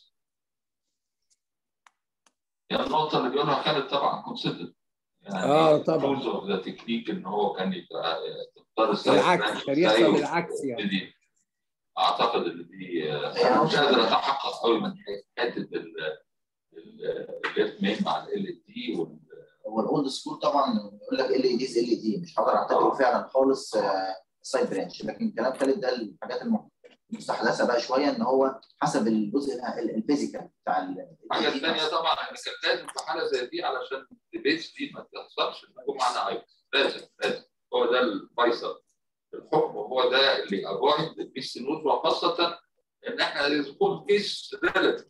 يعني النقطه اللي بيقولها خالد طبعا كونسيدر يعني اه طبعا جزء اوف ذا تكنيك ان هو كان يبقى تختار السايد بالعكس برانش كان يحصل إزاي بالعكس يعني دي اعتقد ان دي انا مش قادر اتحقق قوي من حته الليفت مين مع ال دي هو الاولد سكول طبعا يقول لك ال اي ديز ال دي مش هقدر اعتبره فعلا خالص سايد برانش لكن كلام خالد ده الحاجات الم- المستحدثه بقى شويه ان هو حسب الجزء ال- ال- الفيزيكال بتاع ال- الحاجه الثانيه طبعا ان كان لازم في حاله زي دي علشان الديبيتس دي ما تحصلش يكون معانا ايكس لازم لازم هو ده الفيصل في الحكم وهو ده اللي افويد البيس نوز وخاصه ان احنا يكون كيس ريلاتيف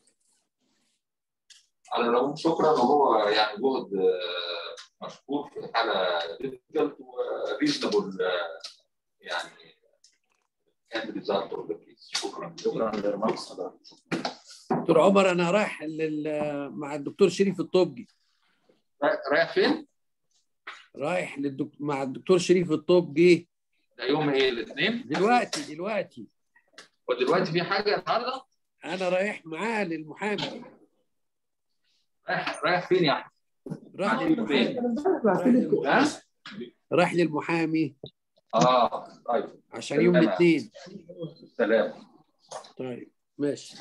على العموم شكرا وهو يعني جهد آه، مشكور في حاله ديفيكالت وريزنبل يعني كان ريزلت اوف ذا كيس شكرا شكرا للرمز دكتور عمر انا رايح لل... مع الدكتور شريف الطبجي رايح فين؟ رايح للدك... مع الدكتور شريف الطبجي ده يوم ايه الاثنين؟ دلوقتي دلوقتي ودلوقتي في حاجه النهارده؟ انا رايح معاه للمحامي رايح رايح فين يعني؟ رايح بعدين للمحامي ها؟ رايح للمحامي اه طيب عشان يوم تمام. الاثنين سلام طيب ماشي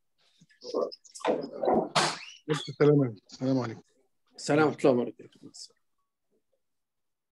السلام السلام عليكم السلام ورحمه الله وبركاته